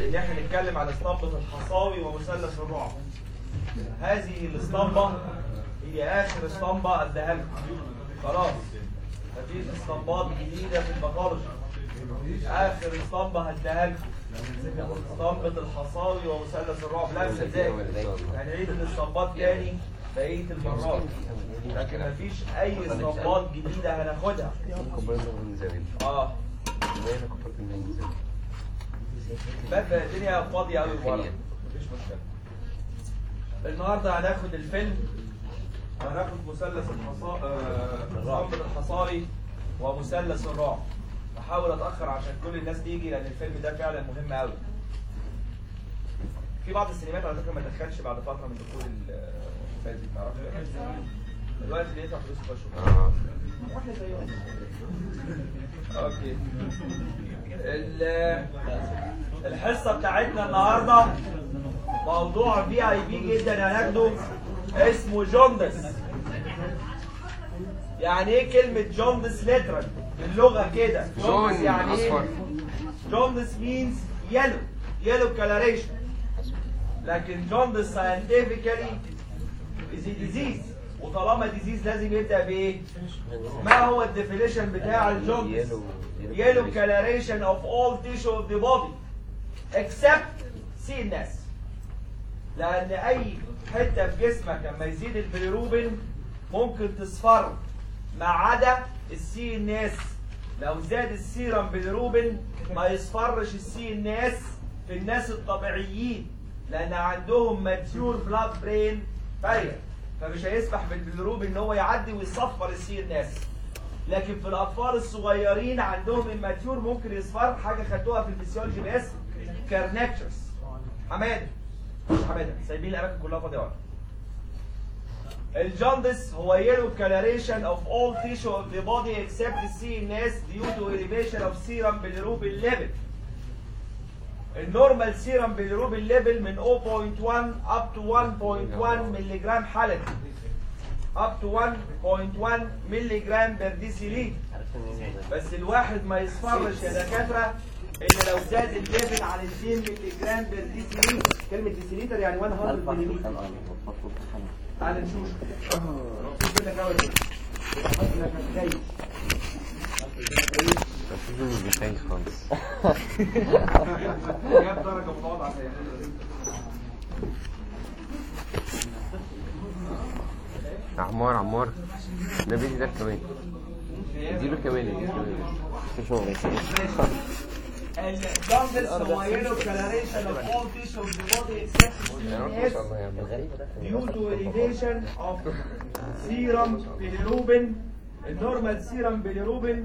ان احنا نتكلم عن اسطمبة الحصاوي ومثلث الرعب هذه الاسطمبة هي اخر اسطمبة اديها لكم خلاص مفيش اسطمبات جديدة في الباثولوجي اخر اسطمبة هديها لكم اسطمبة الحصاوي ومثلث الرعب لا مش ازاي هنعيد الاسطمبات تاني بقية المرات لكن مفيش اي اسطمبات جديدة هناخدها اه بقى الدنيا فاضية قوي ورا مفيش مشكلة النهارده هناخد الفيلم هناخد مثلث الحصا آه، اسطمبة الحصاري ومثلث الرعب بحاول اتاخر عشان كل الناس تيجي لان الفيلم ده فعلا مهم قوي في بعض السينمات على فكره ما دخلش بعد فتره من دخول الفيلم ما تعرفش دلوقتي لقيتها فلوس بشوف واحنا زيهم اوكي ال- الحصه بتاعتنا النهارده موضوع في اي بي جدا هناخده اسمه جوندس يعني ايه كلمه جوندس ليترال باللغه كده جوندس يعني ايه جوندس means yellow yellow coloration لكن جوندس scientifically is a disease وطالما ديزيز لازم يبدا بايه؟ ما هو الديفينيشن بتاع الجوندس؟ yellow coloration of all tissue of the body except CNS لأن أي حتة في جسمك لما يزيد البيليروبين ممكن تصفر ما عدا السي ان اس لو زاد السيرم بيليروبين ما يصفرش السي ان اس في الناس الطبيعيين لأن عندهم ماتيور بلاد برين بارير فمش هيسمح بالبيليروبين ان هو يعدي ويصفر السي ان اس لكن في الاطفال الصغيرين عندهم الماتيور ممكن يصفر حاجه خدتوها في الفسيولوجي باسم كارنكترز حماده مش حماده سايبين الاماكن كلها فاضيه ورا الجوندس هو yellow coloration of all tissue of the body except the CNS due to elevation of serum bilirubin level. النورمال سيرم bilirubin level من 0.1 up to 1.1 ملي جرام حلقي up to 1.1 ملي جرام بر ديسيليتر بس الواحد ما يصفرش يا دكاتره الا لو زاد الليفل عن 2 ملي جرام بر ديسيليتر كلمه ديسيليتر يعني 100 ملي تعال نشوف شوف كده جوه كده. إنك هتخيل. مش خايف خالص جاب درجه متواضعه زي كده. عمار عمار ده بيدي ده كمان اديله كمان اديله كمان الجوندس هو يلو coloration of all tissue of the body except ما شاء CNS الله يا عم due to elevation of serum bilirubin النورمال سيرم bilirubin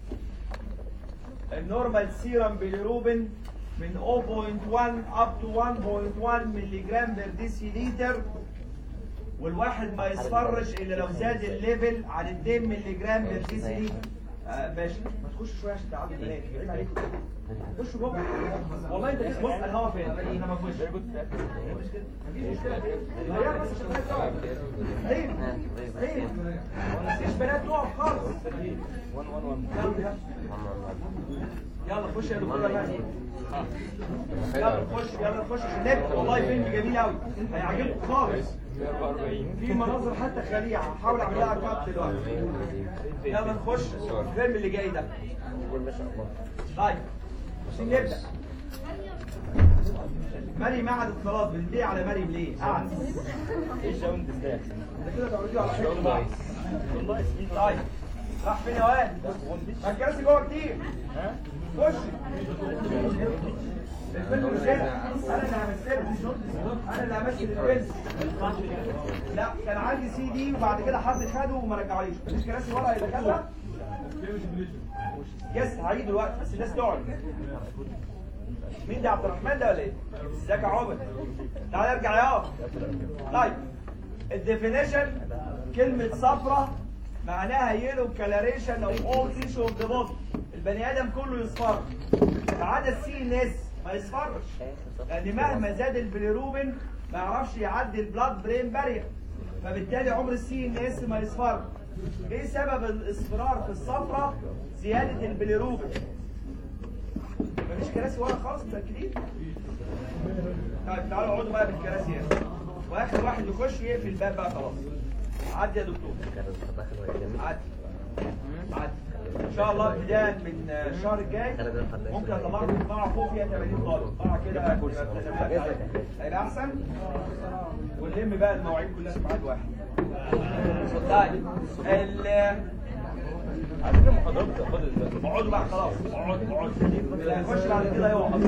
النورمال سيرم bilirubin من 0.1 up to 1.1 ملي جرام بر ديسيليتر والواحد ما يصفرش الا لو زاد الليفل عن 2 ملي جرام بر ديسيليتر آه ماشي ما تخش شويه عشان تعدي البنات عيب عليك خش جوه والله انت كده بص الهوا فين انا ما فيش مفيش مشكله فين لا يا بس عشان ما تقع. ليه ليه مفيش بنات تقف خالص يلا يلا خش يا دكتوره ماشي يلا نخش يلا نخش عشان نبدا والله فيلم جميل قوي هيعجبكم خالص في مناظر حتى خليعه هحاول اعملها كات دلوقتي يلا نخش الفيلم اللي جاي ده طيب عشان نبدا مريم قعدت خلاص بنبيع على مريم ليه؟ قعدت ايه الجوند ده؟ ده كده تعرضيه على حته طيب راح فين يا واد؟ ما الكراسي جوه كتير خش الفيلم مش هنا انا اللي همثله انا اللي همثل الفيلم لا كان عندي سي دي وبعد كده حد خده وما رجعليش مفيش كراسي ورا يا دكاتره يس هعيد دلوقتي بس الناس تقعد مين ده عبد الرحمن ده ولا ايه؟ ازيك يا عمر؟ تعالى ارجع يا طيب الديفينيشن كلمة صفرة معناها يلو كلاريشن اوف اول تيشو اوف ذا بودي البني ادم كله يصفر ما عدا السي ان اس ما يصفرش لان مهما زاد البيليروبين ما يعرفش يعدي البلاد برين بارير فبالتالي عمر السي ان اس ما يصفر ايه سبب الاصفرار في الصفرة زيادة البيليروبين مفيش كراسي ورا خالص متأكدين طيب تعالوا اقعدوا بقى بالكراسي هنا واخر واحد يخش يقفل الباب بقى خلاص عدي يا دكتور عدي عدي ان شاء الله ابتداء من الشهر الجاي ممكن اطلع لكم قاعه فوق فيها 80 طالب قاعه كده هيبقى احسن ونلم بقى المواعيد كلها في ميعاد واحد طيب ال عايزين محاضرات اقعدوا بقى خلاص اقعدوا اقعدوا اللي هيخش بعد كده يقعد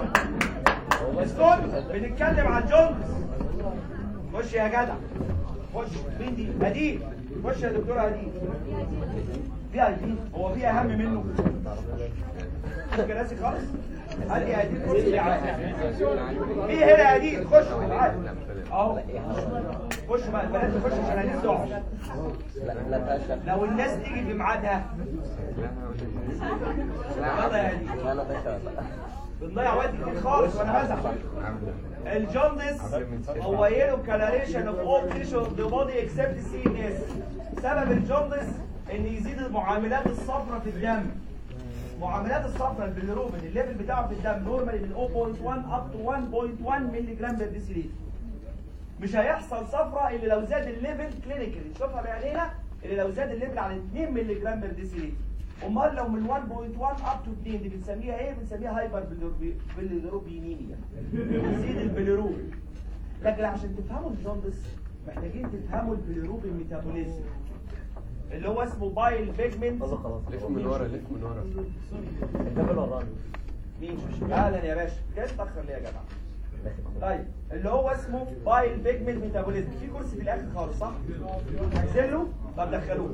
اسكت بنتكلم عن جونز خش يا جدع خش مين دي هديل خش يا دكتور هديل في هديل هو في اهم منه كراسي خالص هات لي هديل كرسي عادي في هنا هديل خش عادي اهو خش بقى البنات تخش عشان هديل تقعد لو الناس تيجي في ميعادها يلا يا هديل بنضيع وقت كتير خالص وانا بزعل الجوندس هو يلو كالاريشن اوف اول تيشو اوف ذا بودي اكسبت سي ان اس سبب الجوندس ان يزيد المعاملات الصفراء في الدم معاملات الصفراء البيليروبين الليفل بتاعه في الدم نورمالي من 0.1 اب تو 1.1 مللي جرام بير ديسيليتر مش هيحصل صفراء الا لو زاد الليفل كلينيكالي نشوفها بعينينا اللي لو زاد الليفل عن 2 مللي جرام بير ديسيليتر امال لو من 1.1 اب تو 2 دي بنسميها ايه بنسميها هايبر بيليروبينيميا بيزيد البيليروبين لكن عشان تفهموا الجوندس محتاجين تفهموا البيليروبين ميتابوليزم اللي هو اسمه بايل بيجمنت لف من ورا لف من ورا مين اهلا يا باشا جاي تاخر ليه يا جدع طيب اللي هو اسمه بايل بيجمنت ميتابوليزم في كرسي في الاخر خالص صح هنزل له طب دخلوه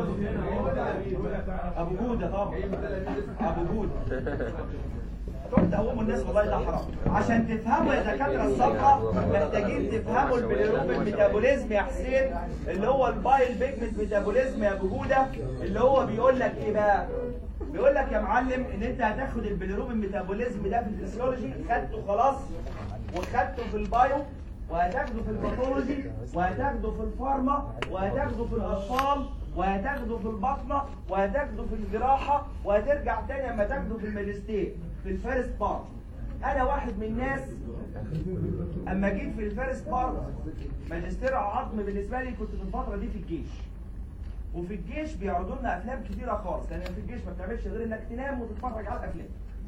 ابو جوده طبعا ابو جوده تروح تقوموا الناس والله ده حرام عشان تفهموا يا دكاتره الصفحه محتاجين تفهموا البيليروبين ميتابوليزم يا حسين اللي هو البايل بيجمنت ميتابوليزم يا ابو جوده اللي هو بيقول لك ايه بقى بيقول لك يا معلم ان انت هتاخد البيليروبين ميتابوليزم ده في الفسيولوجي خدته خلاص وخدته في البايو وهتاخده في الباثولوجي وهتاخده في الفارما وهتاخده في الاطفال وهتاخده في البطنه وهتاخده في الجراحه وهترجع تاني اما تاخده في الماجستير في الفيرست بارت انا واحد من الناس اما جيت في الفيرست بارت ماجستير عظم بالنسبه لي كنت في الفتره دي في الجيش وفي الجيش بيعرضوا لنا افلام كتيره خالص لان في الجيش ما بتعملش غير انك تنام وتتفرج على الافلام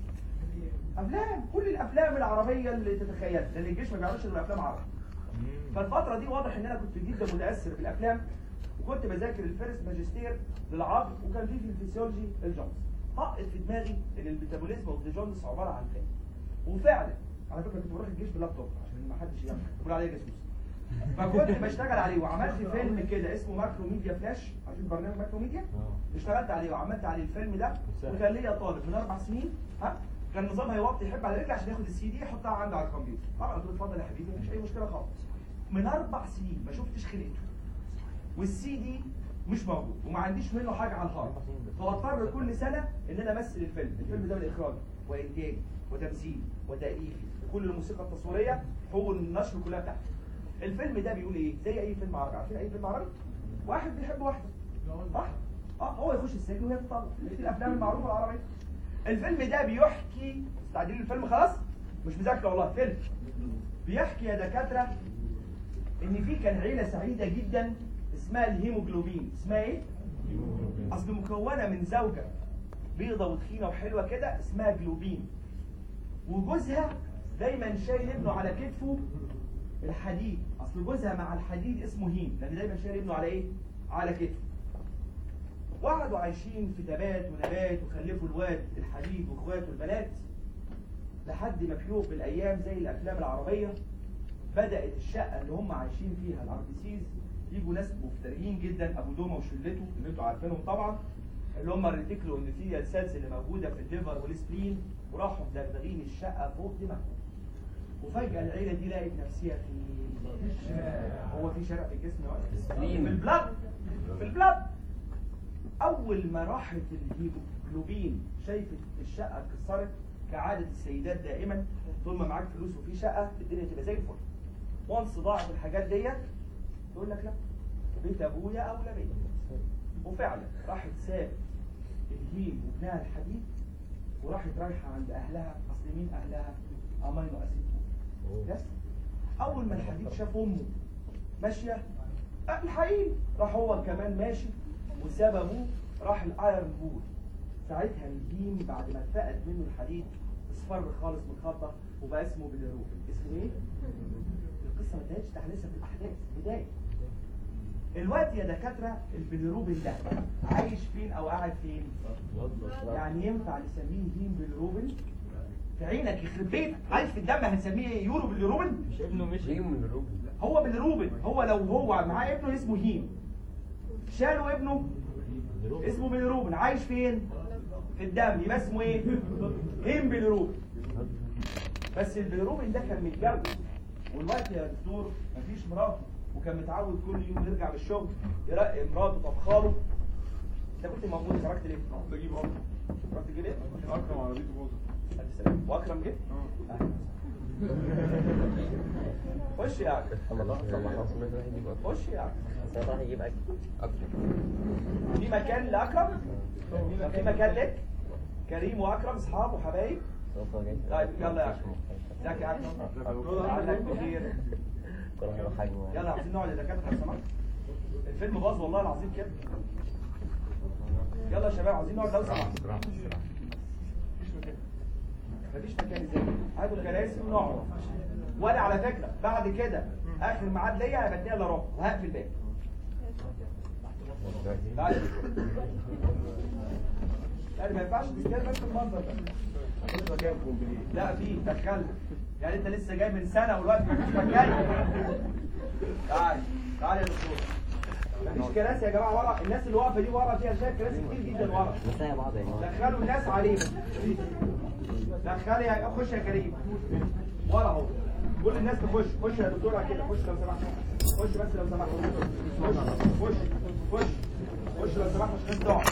افلام كل الافلام العربيه اللي تتخيلها لان الجيش ما بيعرضش غير افلام عربي فالفتره دي واضح ان انا كنت جدا متاثر بالافلام وكنت بذاكر الفيرست ماجستير للعظم وكان في في الفسيولوجي الجونز طقت في دماغي ان الميتابوليزم اوف ذا جونز عباره عن فهم وفعلا على فكره كنت بروح الجيش بلابتوب عشان ما حدش يعمل يقول عليا جاسوس فكنت بشتغل عليه وعملت فيلم كده اسمه ماكرو ميديا فلاش عارفين برنامج ماكرو ميديا اشتغلت عليه وعملت عليه الفيلم ده وكان ليا طالب من اربع سنين ها كان نظام هيوطي يحب على رجلي عشان ياخد السي دي يحطها عنده على الكمبيوتر طبعا قلت له اتفضل يا حبيبي مفيش اي مشكله خالص من اربع سنين ما شفتش خلقته والسي دي مش موجود وما عنديش منه حاجه على الهارد فاضطر كل سنه ان انا امثل الفيلم الفيلم ده من اخراج وانتاج وتمثيل وتاليف وكل الموسيقى التصويريه حقوق النشر كلها بتاعتي الفيلم ده بيقول ايه زي اي فيلم عربي عارفين اي فيلم عربي واحد بيحب واحده صح اه هو يخش السجن وهي تطلع في الافلام المعروفه العربيه الفيلم ده بيحكي استعدين الفيلم خلاص مش مذاكره والله فيلم بيحكي يا دكاتره ان في كان عيله سعيده جدا اسمها الهيموجلوبين اسمها ايه اصل مكونه من زوجه بيضه وتخينه وحلوه كده اسمها جلوبين وجوزها دايما شايل ابنه على كتفه الحديد اصل جوزها مع الحديد اسمه هيم لان دايما شايل ابنه على ايه على كتفه وقعدوا عايشين في تبات ونبات وخلفوا الواد الحديد واخواته البنات لحد ما في يوم من الايام زي الافلام العربيه بدات الشقه اللي هم عايشين فيها الاربسيز يجوا ناس مفتريين جدا ابو دومه وشلته اللي انتوا عارفينهم طبعا اللي هم الريتيكلو اندوثيليال سيلز اللي موجوده في الليفر والسبلين وراحوا مدغدغين الشقه فوق دماغهم وفجاه العيله دي لقت نفسها في الشارع هو في شارع في الجسم يا ولد؟ في البلاد في البلاد اول ما راحت الهيموجلوبين شايفت الشقه اتكسرت كعاده السيدات دائما طول ما معاك فلوس وفي شقه الدنيا تبقى زي الفل وانس ضاعت الحاجات ديت تقول لك لا بيت ابويا اولى بيا وفعلا راحت سابت الهيم وابنها الحديد وراحت رايحه عند اهلها اصل مين اهلها امينو اسيد بس اول ما الحديد شاف امه ماشيه آه، الحقيقي راح هو كمان ماشي وساب ابوه راح الايرن بول ساعتها الهيم بعد ما اتفقد منه الحديد اصفر خالص من الخطه وبقى اسمه بيليروبين اسمه ايه؟ القصه ما انتهتش تحليلها في الاحداث بدايه الوقت يا دكاتره البيليروبين ده عايش فين او قاعد فين؟ يعني ينفع نسميه هيم بيليروبين؟ في عينك يخرب بيتك عايز في الدم هنسميه ايه؟ يورو بيليروبين؟ مش ابنه مشي ليه من الروبن هو بيليروبين هو لو هو معاه ابنه اسمه هيم شالوا ابنه اسمه بيليروبين عايش فين؟ في الدم يبقى اسمه ايه؟ هيم بيليروبين بس البيليروبين ده كان متجوز والوقت يا دكتور مفيش مراته وكان متعود كل يوم يرجع من الشغل يلاقي مراته طبخاله انت كنت موجود خرجت ليه؟ بجيب اكرم رحت تجيب ايه؟ اكرم عربيته باظت ألف سلامة. واكرم جه؟ خش يا اكرم خش يا اكرم راح يجيب اكل في مكان لاكرم؟ في مكان لك؟ كريم واكرم اصحاب وحبايب؟ سوف جاي طيب يلا يا اكرم ازيك يا اكرم؟ لعلك بخير كل واحد حجمه يلا عايزين نقعد يا دكاتره لو سمحت الفيلم باظ والله العظيم كده يلا يا شباب عايزين نقعد لو سمحت مفيش مكان ازاي هاتوا الكراسي ونقعد وانا على فكره بعد كده اخر ميعاد ليا هيبقى 2 الا ربع وهقفل الباب تعالى يعني ما ينفعش تستلم بس المنظر ده لا في دخلت يعني انت لسه جاي من سنه والوقت مفيش مكان تعال تعال يا دكتور مفيش كراسي يا جماعه ورا الناس اللي واقفه دي ورا فيها شايف كراسي كتير جدا ورا مسايا بعض يا جماعه دخلوا الناس علينا دخلي يا خش يا كريم ورا اهو كل الناس تخش خش يا دكتوره كده خش لو سمحت خش بس لو سمحت خش خش خش خش لو سمحت مش تقعد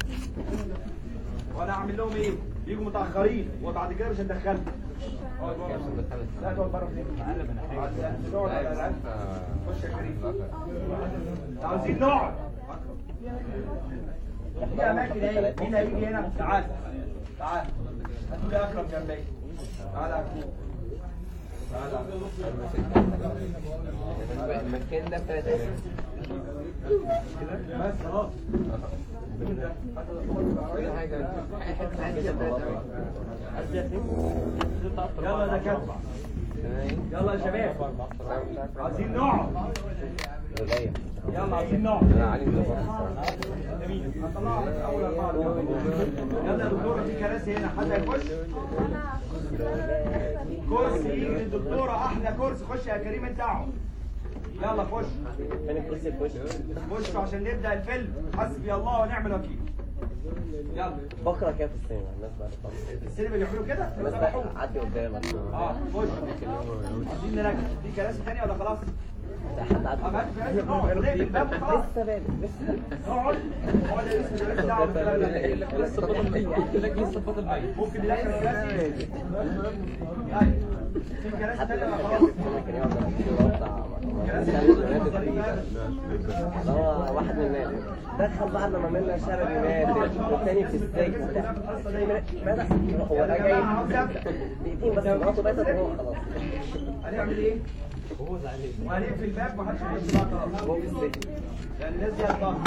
وانا اعمل لهم ايه؟ يجوا متاخرين وبعد كده مش هندخلهم اقعد بره. لا تقعد بره فين؟ تقعد على الأقل. خش يا كريم عاوزين نقعد في اماكن ايه مين هيجي هنا تعال تعال هاتوا لي اكرم جنبي تعال يا أكرم. تعال يا أكرم. المكان ده بتاعت ايه؟ بس خلاص كل حاجة حتة حاجة بتاعت يلا يا دكاتره يلا يا شباب عايزين نقعد رجاية يلا عايزين نقعد انا علي من هطلع لك اول اربعه يلا يا دكتوره في كراسي هنا حد هيخش كرسي يجي للدكتوره احلى كرسي خش يا كريم انت اقعد يلا خش فين الكرسي الكوش خش عشان نبدا الفيلم حسبي الله ونعم الوكيل يلا بكره كده في السينما الناس بقى بتطلع. السينما بيعملوا كده الناس سبحوه بقى عدي قدامك اه خش عايزين نركز في كراسي ثانيه ولا خلاص؟ ده حد عدي طب هات كراسي نقعد نقفل الباب وخلاص لسه بادئ لسه اقعد اقعد يا يوسف مالكش دعوه بالكلام ده لسه فاضل ميت لك لسه فاضل ميت ممكن ندخل كراسي طيب في كراسي حد ثانيه ولا لما خلاص؟ كان يقعد على الكيلو بتاع كراسي اللي ثانيه هو واحد من النادي دخل بعد ما عملنا شرب نادي والتاني في السجن وبتاع بدأ هو ده جاي دقيقتين بس مراته باتت وهو خلاص هنعمل ايه؟ وهنقفل الباب ومحدش هيخش بقى خلاص هو في السجن يعني الناس دي هتطلع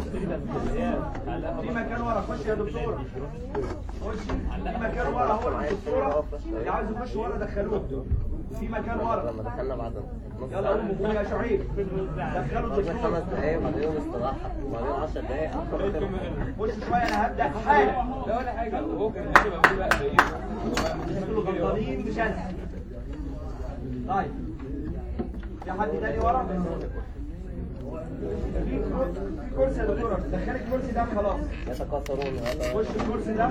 في مكان ورا خش يا دكتوره خش في مكان ورا هو الدكتوره اللي عايز يخش ورا دخلوه في مكان ورا لما دخلنا بعد نص يلا قوموا قوموا يا شعيب دخلوا قعدنا خمس الدكتور دقايق وبعدين استراحة وبعدين 10 دقايق بص شويه انا هبدا حالا لا ولا حاجة هو كان ماشي بقى بقى زي انتوا غلطانين مش انا طيب في حد تاني ورا في في كرسي يا دكتوره دخلي الكرسي ده خلاص يتكاثرون هذا خش الكرسي ده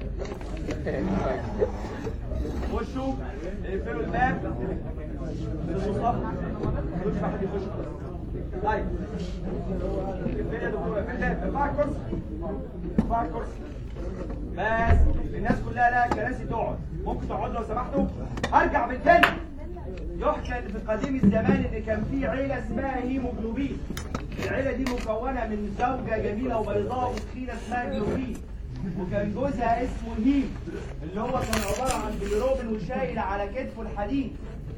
خشوا اقفلوا الباب للمصطفى مش حد يخش طيب اقفل يا دكتور اقفل الباب ارفع الكرسي ارفع الكرسي بس الناس كلها لها كراسي تقعد ممكن تقعدوا لو سمحتوا هرجع بالتاني يحكى ان في قديم الزمان ان كان في عيله اسمها هيموجلوبين العيله دي مكونه من زوجه جميله وبيضاء وتخينه اسمها جلوبين وكان جوزها اسمه هيم اللي هو كان عباره عن بيليروبين وشايل على كتفه الحديد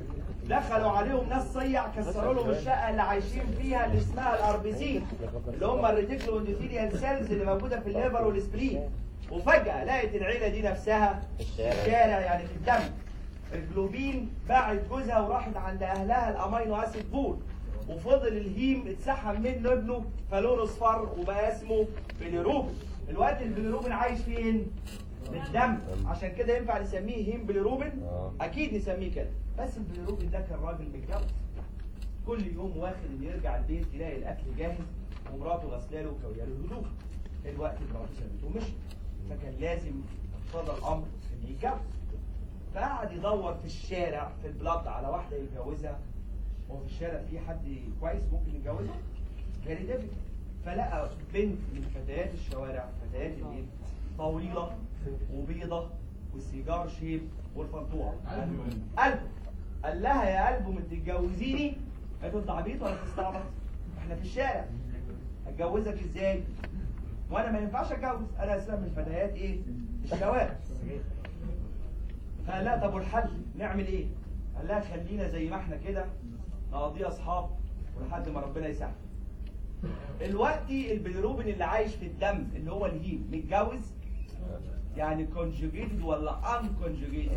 دخلوا عليهم ناس صيع كسروا لهم الشقه اللي عايشين فيها اللي اسمها الاربيزين اللي هم الريتيكولو اندوثيليال سيلز اللي موجوده في الليفر والسبلين وفجاه لقت العيله دي نفسها في الشارع يعني في الدم الجلوبين باعت جوزها وراحت عند اهلها الامينو اسيد بول وفضل الهيم اتسحب منه ابنه فلونه اصفر وبقى اسمه بيليروبين الوقت البيليروبين عايش فين؟ في الدم عشان كده ينفع نسميه هيم بيليروبين اكيد نسميه كده بس البيليروبين ده كان راجل متجوز كل يوم واخد انه يرجع البيت يلاقي الاكل جاهز ومراته غسلاله وكوياله الهدوء الوقت مراته سابته ومشي فكان لازم اقتضى الامر انه يتجوز فقعد يدور في الشارع في البلاد على واحده يتجوزها هو في الشارع في حد كويس ممكن يتجوزها؟ فيري ديفيكت فلقى بنت من فتيات الشوارع فتيات الايه؟ طويله وبيضه والسيجار شيب والفنطوع قلبه قال لها يا قلبه ما تتجوزيني قالت له انت عبيط ولا تستعبط؟ احنا في الشارع اتجوزك ازاي؟ وانا ما ينفعش اتجوز انا اسمها من فتيات ايه؟ الشوارع فقال لها طب والحل نعمل ايه؟ قال لها خلينا زي ما احنا كده نقضيها اصحاب ولحد ما ربنا يسهل. دلوقتي البيليروبين اللي عايش في الدم اللي هو الهيم متجوز يعني كونجوجيتد ولا ان كونجوجيتد؟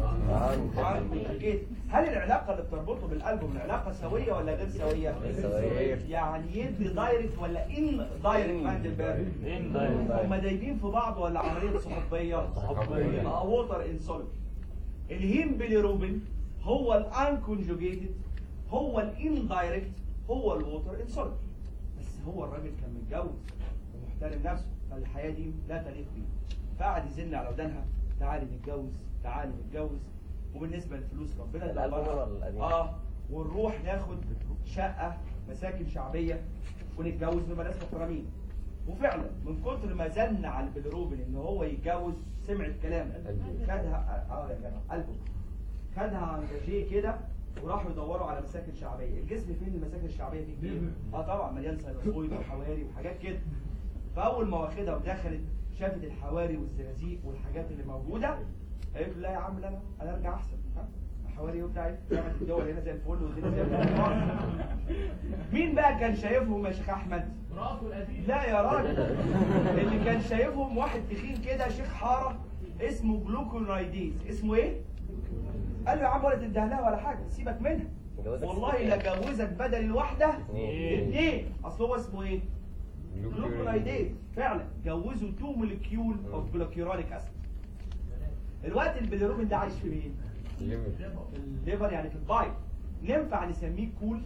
هل العلاقه اللي بتربطه بالقلب من علاقه سويه ولا غير سويه؟ سوية. يعني يدي دايركت ولا ان دايركت ماندلبرج؟ ان دايركت. هما دايبين في بعض ولا عمليه صحوبيه؟ صحوبية. يبقى ووتر انسولبل الهيم بيليروبين هو الان كونجوجيتد هو الان دايركت هو الووتر انسولبل بس هو الراجل كان متجوز ومحترم نفسه فالحياه دي لا تليق بيه فقعد يزن على ودانها تعالي نتجوز تعالي نتجوز وبالنسبه للفلوس ربنا الألبوم يدبرها. ولا القديم؟ اه ونروح ناخد شقه مساكن شعبيه ونتجوز نبقى ناس محترمين وفعلا من كتر ما زن على البيلروبين ان هو يتجوز سمعت كلام خدها اه يا جماعه قلبه خدها عند جيه كده وراحوا يدوروا على مساكن شعبيه الجسم فين المساكن الشعبيه دي كبير اه طبعا مليان سيروسويد وحواري وحاجات كده فاول ما واخدها ودخلت شافت الحواري والزنازيق والحاجات اللي موجوده قالت له لا يا عم لا لا انا ارجع احسن ها حواري وبتاع ايه جامعه الدول هنا زي الفل والدنيا زي الفل مين بقى كان شايفهم يا شيخ احمد؟ لا يا راجل اللي كان شايفهم واحد تخين كده شيخ حاره اسمه جلوكونايديز اسمه ايه؟ قال له يا عم ولا تدهنها ولا حاجه سيبك منها جوزك والله ستين. لا جوزك بدل الواحده اتنين. اثنين اصل هو اسمه ايه؟ جلوكونايديز فعلا جوزوا 2 مولكيول اوف جلوكيورونيك اسيد الوقت البيليروبين ده عايش في مين؟ في الليفر يعني في البايب ينفع نسميه كول؟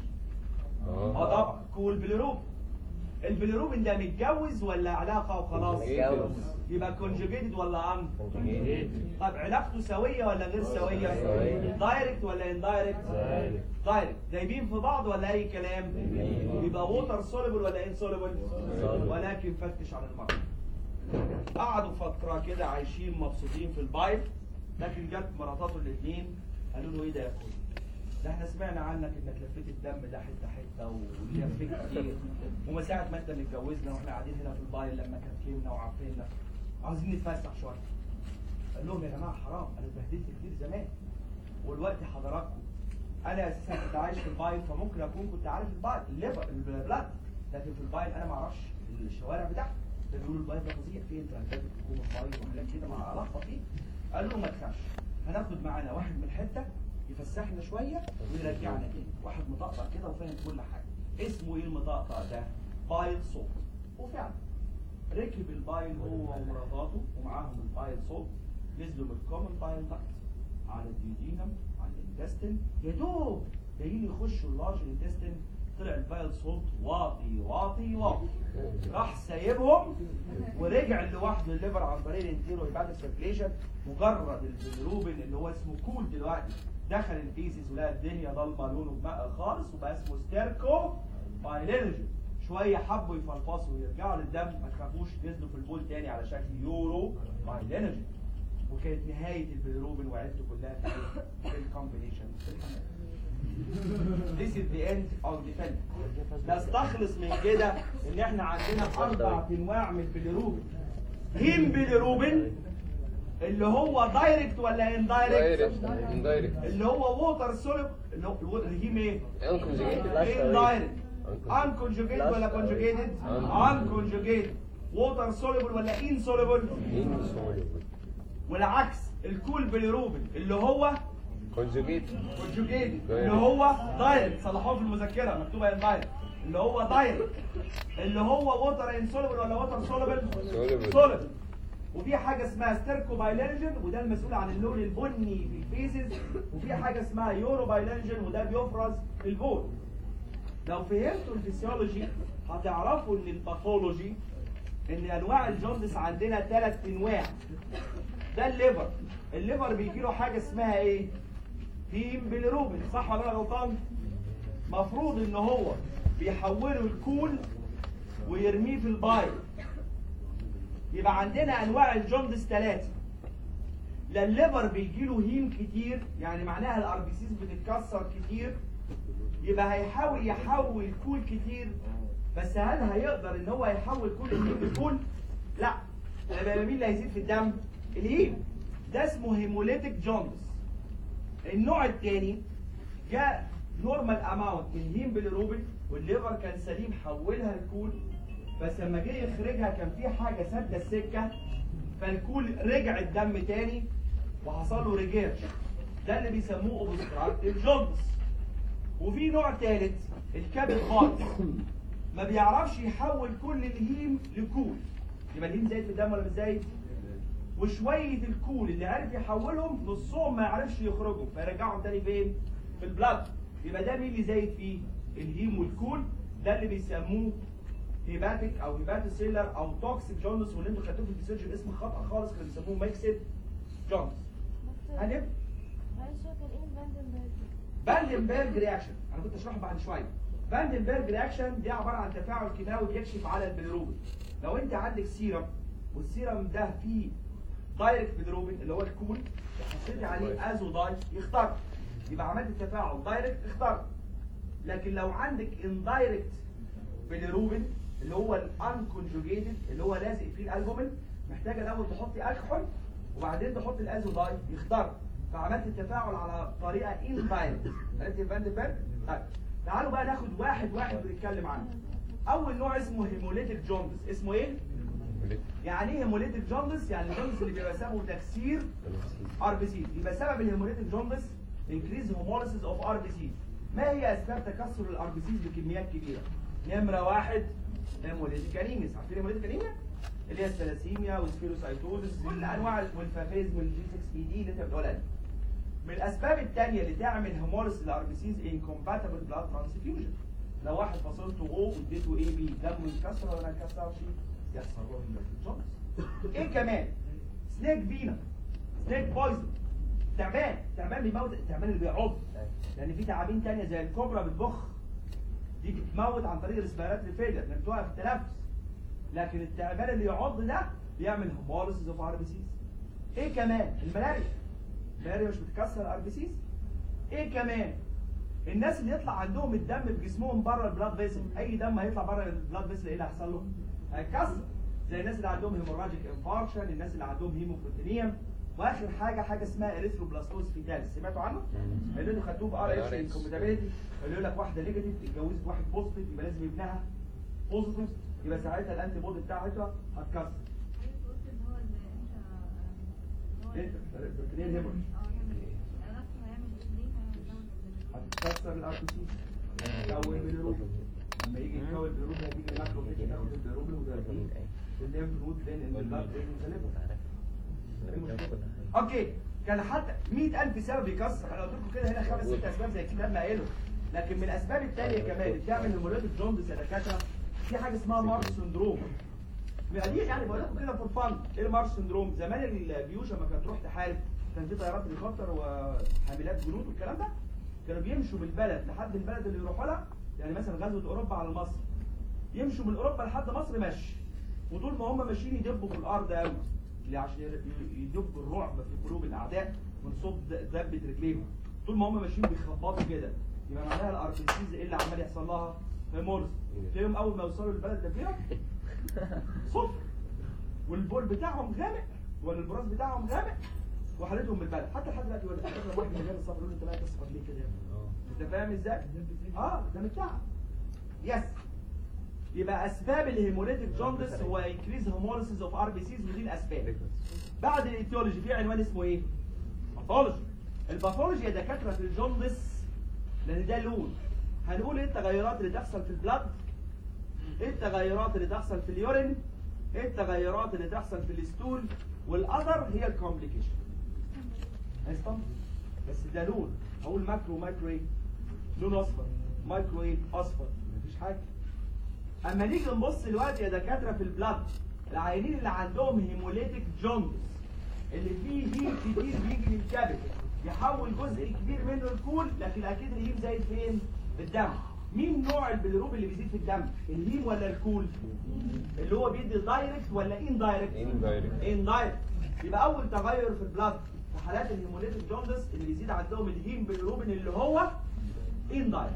اه طبعا كول بيليروبين البيليروبين ده متجوز ولا علاقه وخلاص؟ متجوز. يبقى كونجوجيتد ولا ان؟ Conjugated. طب علاقته سويه ولا غير سويه؟ سوية. دايركت ولا اندايركت؟ دايركت. دايركت دايبين في بعض ولا اي كلام؟ دايبين. يبقى ووتر سوليبل ولا ان سوليبل؟ Soluble. ولكن فتش عن المرض قعدوا فتره كده عايشين مبسوطين في البايب لكن جت مراتاته الاثنين قالوا له ايه ده يا اخويا؟ ده احنا سمعنا عنك انك لفيت الدم ده حته حته ولفيت كتير ومن ساعه ما انت متجوزنا واحنا قاعدين هنا في البايل لما كفينا وعفينا عاوزين نتفسح شويه قال لهم يا جماعه حرام انا اتبهدلت كتير زمان والوقت حضراتكم انا اساسا كنت عايش في البايل فممكن اكون كنت عارف البايل الليفر البلاد لكن في البايل انا ما اعرفش الشوارع بتاعته ده بيقولوا البايل ده فظيع فيه انت حكومه بايل وحاجات كده مع علاقه فيه قال له ما تخافش هناخد معانا واحد من الحته يفسحنا شويه ويرجعنا تاني واحد مطقطق كده وفاهم كل حاجه اسمه ايه المطقطق ده بايل صوت وفعلا ركب البايل هو ومراتاته ومعاهم البايل صوت نزلوا من الكومن بايل داكت على الديودينم على الانتستين يا دوب جايين يخشوا اللارج انتستين طلع البايل صوت واطي واطي واطي راح سايبهم ورجع لوحده الليفر عن طريق الانتيرو هيباتيك سيركيليشن مجرد البيلروبين اللي هو اسمه كول دلوقتي دخل الفيزيس ولقى الدنيا ضلمه لونه بماء خالص وبقى اسمه ستيركو بايلينجي شويه حبوا يفلفصوا ويرجعوا للدم ما تخافوش نزلوا في البول تاني على شكل يورو بايلينجي وكانت نهايه البيلروبين وعيلته كلها في الكومبينيشن This is the end of the film. نستخلص من كده ان احنا عندنا اربع انواع من البيليروبين هيم بيليروبين اللي هو دايركت ولا اندايركت دايركت اندايركت اللي هو ووتر سوليب اللي هو الو- الهيم ايه انكونجيجيتد اندايركت انكونجوجيتد ولا كونجوجيتد انكونجوجيتد ووتر سوليبل ولا ان سوليبل والعكس الكول بيليروبين اللي هو كونجيجيتد كونجوجيتد اللي هو دايركت صلحوه في المذكره مكتوبه اندايركت اللي هو دايركت اللي هو ووتر انسوليبل ولا ووتر سوليبل Soluble. سوليبل وفي حاجه اسمها ستيركوبايلينجين وده المسؤول عن اللون البني في الفيزز وفي حاجه اسمها يوروبايلينجين وده بيفرز في البول لو فهمتوا الفسيولوجي هتعرفوا ان الباثولوجي ان انواع الجوندس عندنا ثلاث انواع ده الليفر الليفر بيجي له حاجه اسمها ايه هيم بيليروبين صح ولا انا غلطان مفروض ان هو بيحوله الكول ويرميه في البايل يبقى عندنا انواع الجوندس ثلاثه لا الليفر بيجي له هيم كتير يعني معناها الار بي سيز بتتكسر كتير يبقى هيحاول يحول كول كتير بس هل هيقدر ان هو يحول كل الهيم لكول؟ لا يبقى مين اللي هيزيد في الدم؟ الهيم ده اسمه هيموليتيك جوندس النوع الثاني جاء نورمال اماونت من هيم بالروبين والليفر كان سليم حولها لكول بس لما جه يخرجها كان في حاجه سد السكه فالكول رجع الدم تاني وحصل له ريجيرش ده اللي بيسموه اوبستراكتيف جوندس وفي نوع ثالث الكابل خالص ما بيعرفش يحول كل الهيم لكول يبقى الهيم زايد في الدم ولا مش زايد؟ وشويه الكول اللي عرف يحولهم نصهم ما يعرفش يخرجوا فيرجعهم تاني فين؟ في البلاد يبقى ده مين اللي زايد فيه؟ الهيم والكول ده اللي بيسموه هيباتيك او هيباتوسيلر او توكسيك جوندس واللي انتوا خدتوه في الفيسيولوجي اسم خطا خالص كانوا بيسموه ميكسد جوندس هنبدا معلش هو كان ايه فاندنبرج؟ باندنبرج رياكشن انا كنت اشرحه بعد شويه باندنبرج رياكشن دي عباره عن تفاعل كيماوي بيكشف على البيليروبين لو انت عندك سيرم والسيرم ده فيه دايركت بيليروبين اللي هو الكول حطيتي عليه ازوداي يختار يبقى عملت التفاعل دايركت اختار لكن لو عندك اندايركت بيليروبين اللي هو الانكونجوجيتد اللي هو لازق فيه الالبومين محتاجه الاول تحطي الكحول وبعدين تحط الازوداي يختار فعملت التفاعل على طريقه اندايركت عرفت الفاندنبرج؟ طيب تعالوا بقى ناخد واحد واحد ونتكلم عنه اول نوع اسمه هيموليتيك جوندس اسمه ايه؟ يعني ايه هيموليتيك جوندس؟ يعني الجوندس اللي بيبقى سببه تكسير ار بي سي يبقى سبب الهيموليتيك جوندس انكريز هوموليسيس اوف ار بي سي ما هي اسباب تكسر الار بي سيز بكميات كبيره نمره واحد هيموليتيك انيميس عارفين هيموليتيك انيميا اللي هي الثلاسيميا والسبيروسايتوزس والانواع والفافيز والجي 6 بي دي اللي انت بتقولها دي من الاسباب الثانيه اللي تعمل هيموليسيس الار بي سيز انكومباتبل بلاد ترانسفيوجن لو واحد فصلته او واديته اي بي دمه يتكسر ولا ما يتكسرش يحصل له هيموليتيك جوندس ايه كمان سنيك فينا سنيك بويزن تعبان تعبان بيموت التعبان اللي بيعض لان في تعابين تانية زي الكوبرا بتبخ دي بتموت عن طريق الريسبيراتوري فيلر لان بتوقف التنفس لكن التعبان اللي يعض ده بيعمل هيموليسيس اوف ار بي سيز ايه كمان الملاريا الملاريا مش بتكسر الار بي سيز ايه كمان الناس اللي يطلع عندهم الدم في جسمهم بره البلاد فيسل اي دم هيطلع بره البلاد فيسل ايه اللي هيحصل له هيتكسر زي الناس اللي عندهم هيموراجيك انفاركشن الناس اللي عندهم هيموبروتينيوم واخر حاجه حاجه اسمها اريثروبلاستوز فيتاليس سمعتوا عنه؟ اللي انتوا خدتوه في ار اتش انكومباتيبيلتي اللي يقول لك واحده نيجاتيف اتجوزت واحد بوزيتيف يبقى لازم ابنها بوزيتيف يبقى ساعتها الانتي بودي بتاعتها هتكسر انت بروتينيه هيموريج هتكسر الار بي سي تكون بالروبين لما يجي يتكون بالروبين هتيجي الماكرو تيجي تاخد البيروبين وترميه الليمف نود لين ان البلاد اوكي كان حتى 100000 سبب يكسر انا قلت لكم كده هنا خمس ست اسباب زي الكتاب ما قايله لكن من الاسباب الثانيه كمان اللي بتعمل هيموليتيك جوندس يا دكاتره في حاجه اسمها مارس سندروم دي يعني بقول لكم كده فور فن ايه المارس سندروم زمان الجيوش لما كانت تروح تحارب كان في طيارات هليكوبتر وحاملات جنود والكلام ده كانوا بيمشوا بالبلد لحد البلد اللي يروحوا لها يعني مثلا غزوه اوروبا على مصر يمشوا من اوروبا لحد مصر مشي وطول ما هم ماشيين يدبوا في الارض قوي اللي عشان يدبوا الرعب في قلوب الاعداء من صوت دبه رجليهم طول ما هم ماشيين بيخبطوا كده يبقى معناها الارتيسيز ايه اللي عمال يحصل لها هيمورز تلاقيهم اول ما يوصلوا البلد ده فيها صفر والبول بتاعهم غامق ولا البراز بتاعهم غامق وحالتهم بالبلد حتى لحد دلوقتي يقول لك فاكر واحد من غير الصفر يقول له انت بقى تصفر ليه كده انت فاهم ازاي؟ اه ده من التعب يس يبقى اسباب الهيموليتيك جوندس هو انكريز هيموليسيس اوف ار بي سيز ودي الاسباب بعد الايتيولوجي في عنوان اسمه ايه؟ باثولوجي الباثولوجي يا دكاتره في الجوندس لان ده لون هنقول ايه التغيرات اللي تحصل في البلاد ايه التغيرات اللي تحصل في اليورين ايه التغيرات اللي تحصل في الستول والاذر هي الكومبليكيشن هيستم بس ده لون اقول ماكرو مايكرو ايه لون اصفر مايكرو ايه اصفر مفيش حاجه اما نيجي نبص دلوقتي يا دكاتره في البلاد العيانين اللي عندهم هيموليتيك جوندس اللي فيه هيم كتير بيجي من الكبد يحول جزء كبير منه الكول لكن اكيد الهيم زايد فين؟ في الدم مين نوع البيليروبين اللي بيزيد في الدم؟ الهيم ولا الكول؟ اللي هو بيدي دايركت ولا ان دايركت؟ Indirect. ان دايركت يبقى اول تغير في البلاد في حالات الهيموليتيك جوندس اللي بيزيد عندهم الهيم بيليروبين اللي هو ان دايركت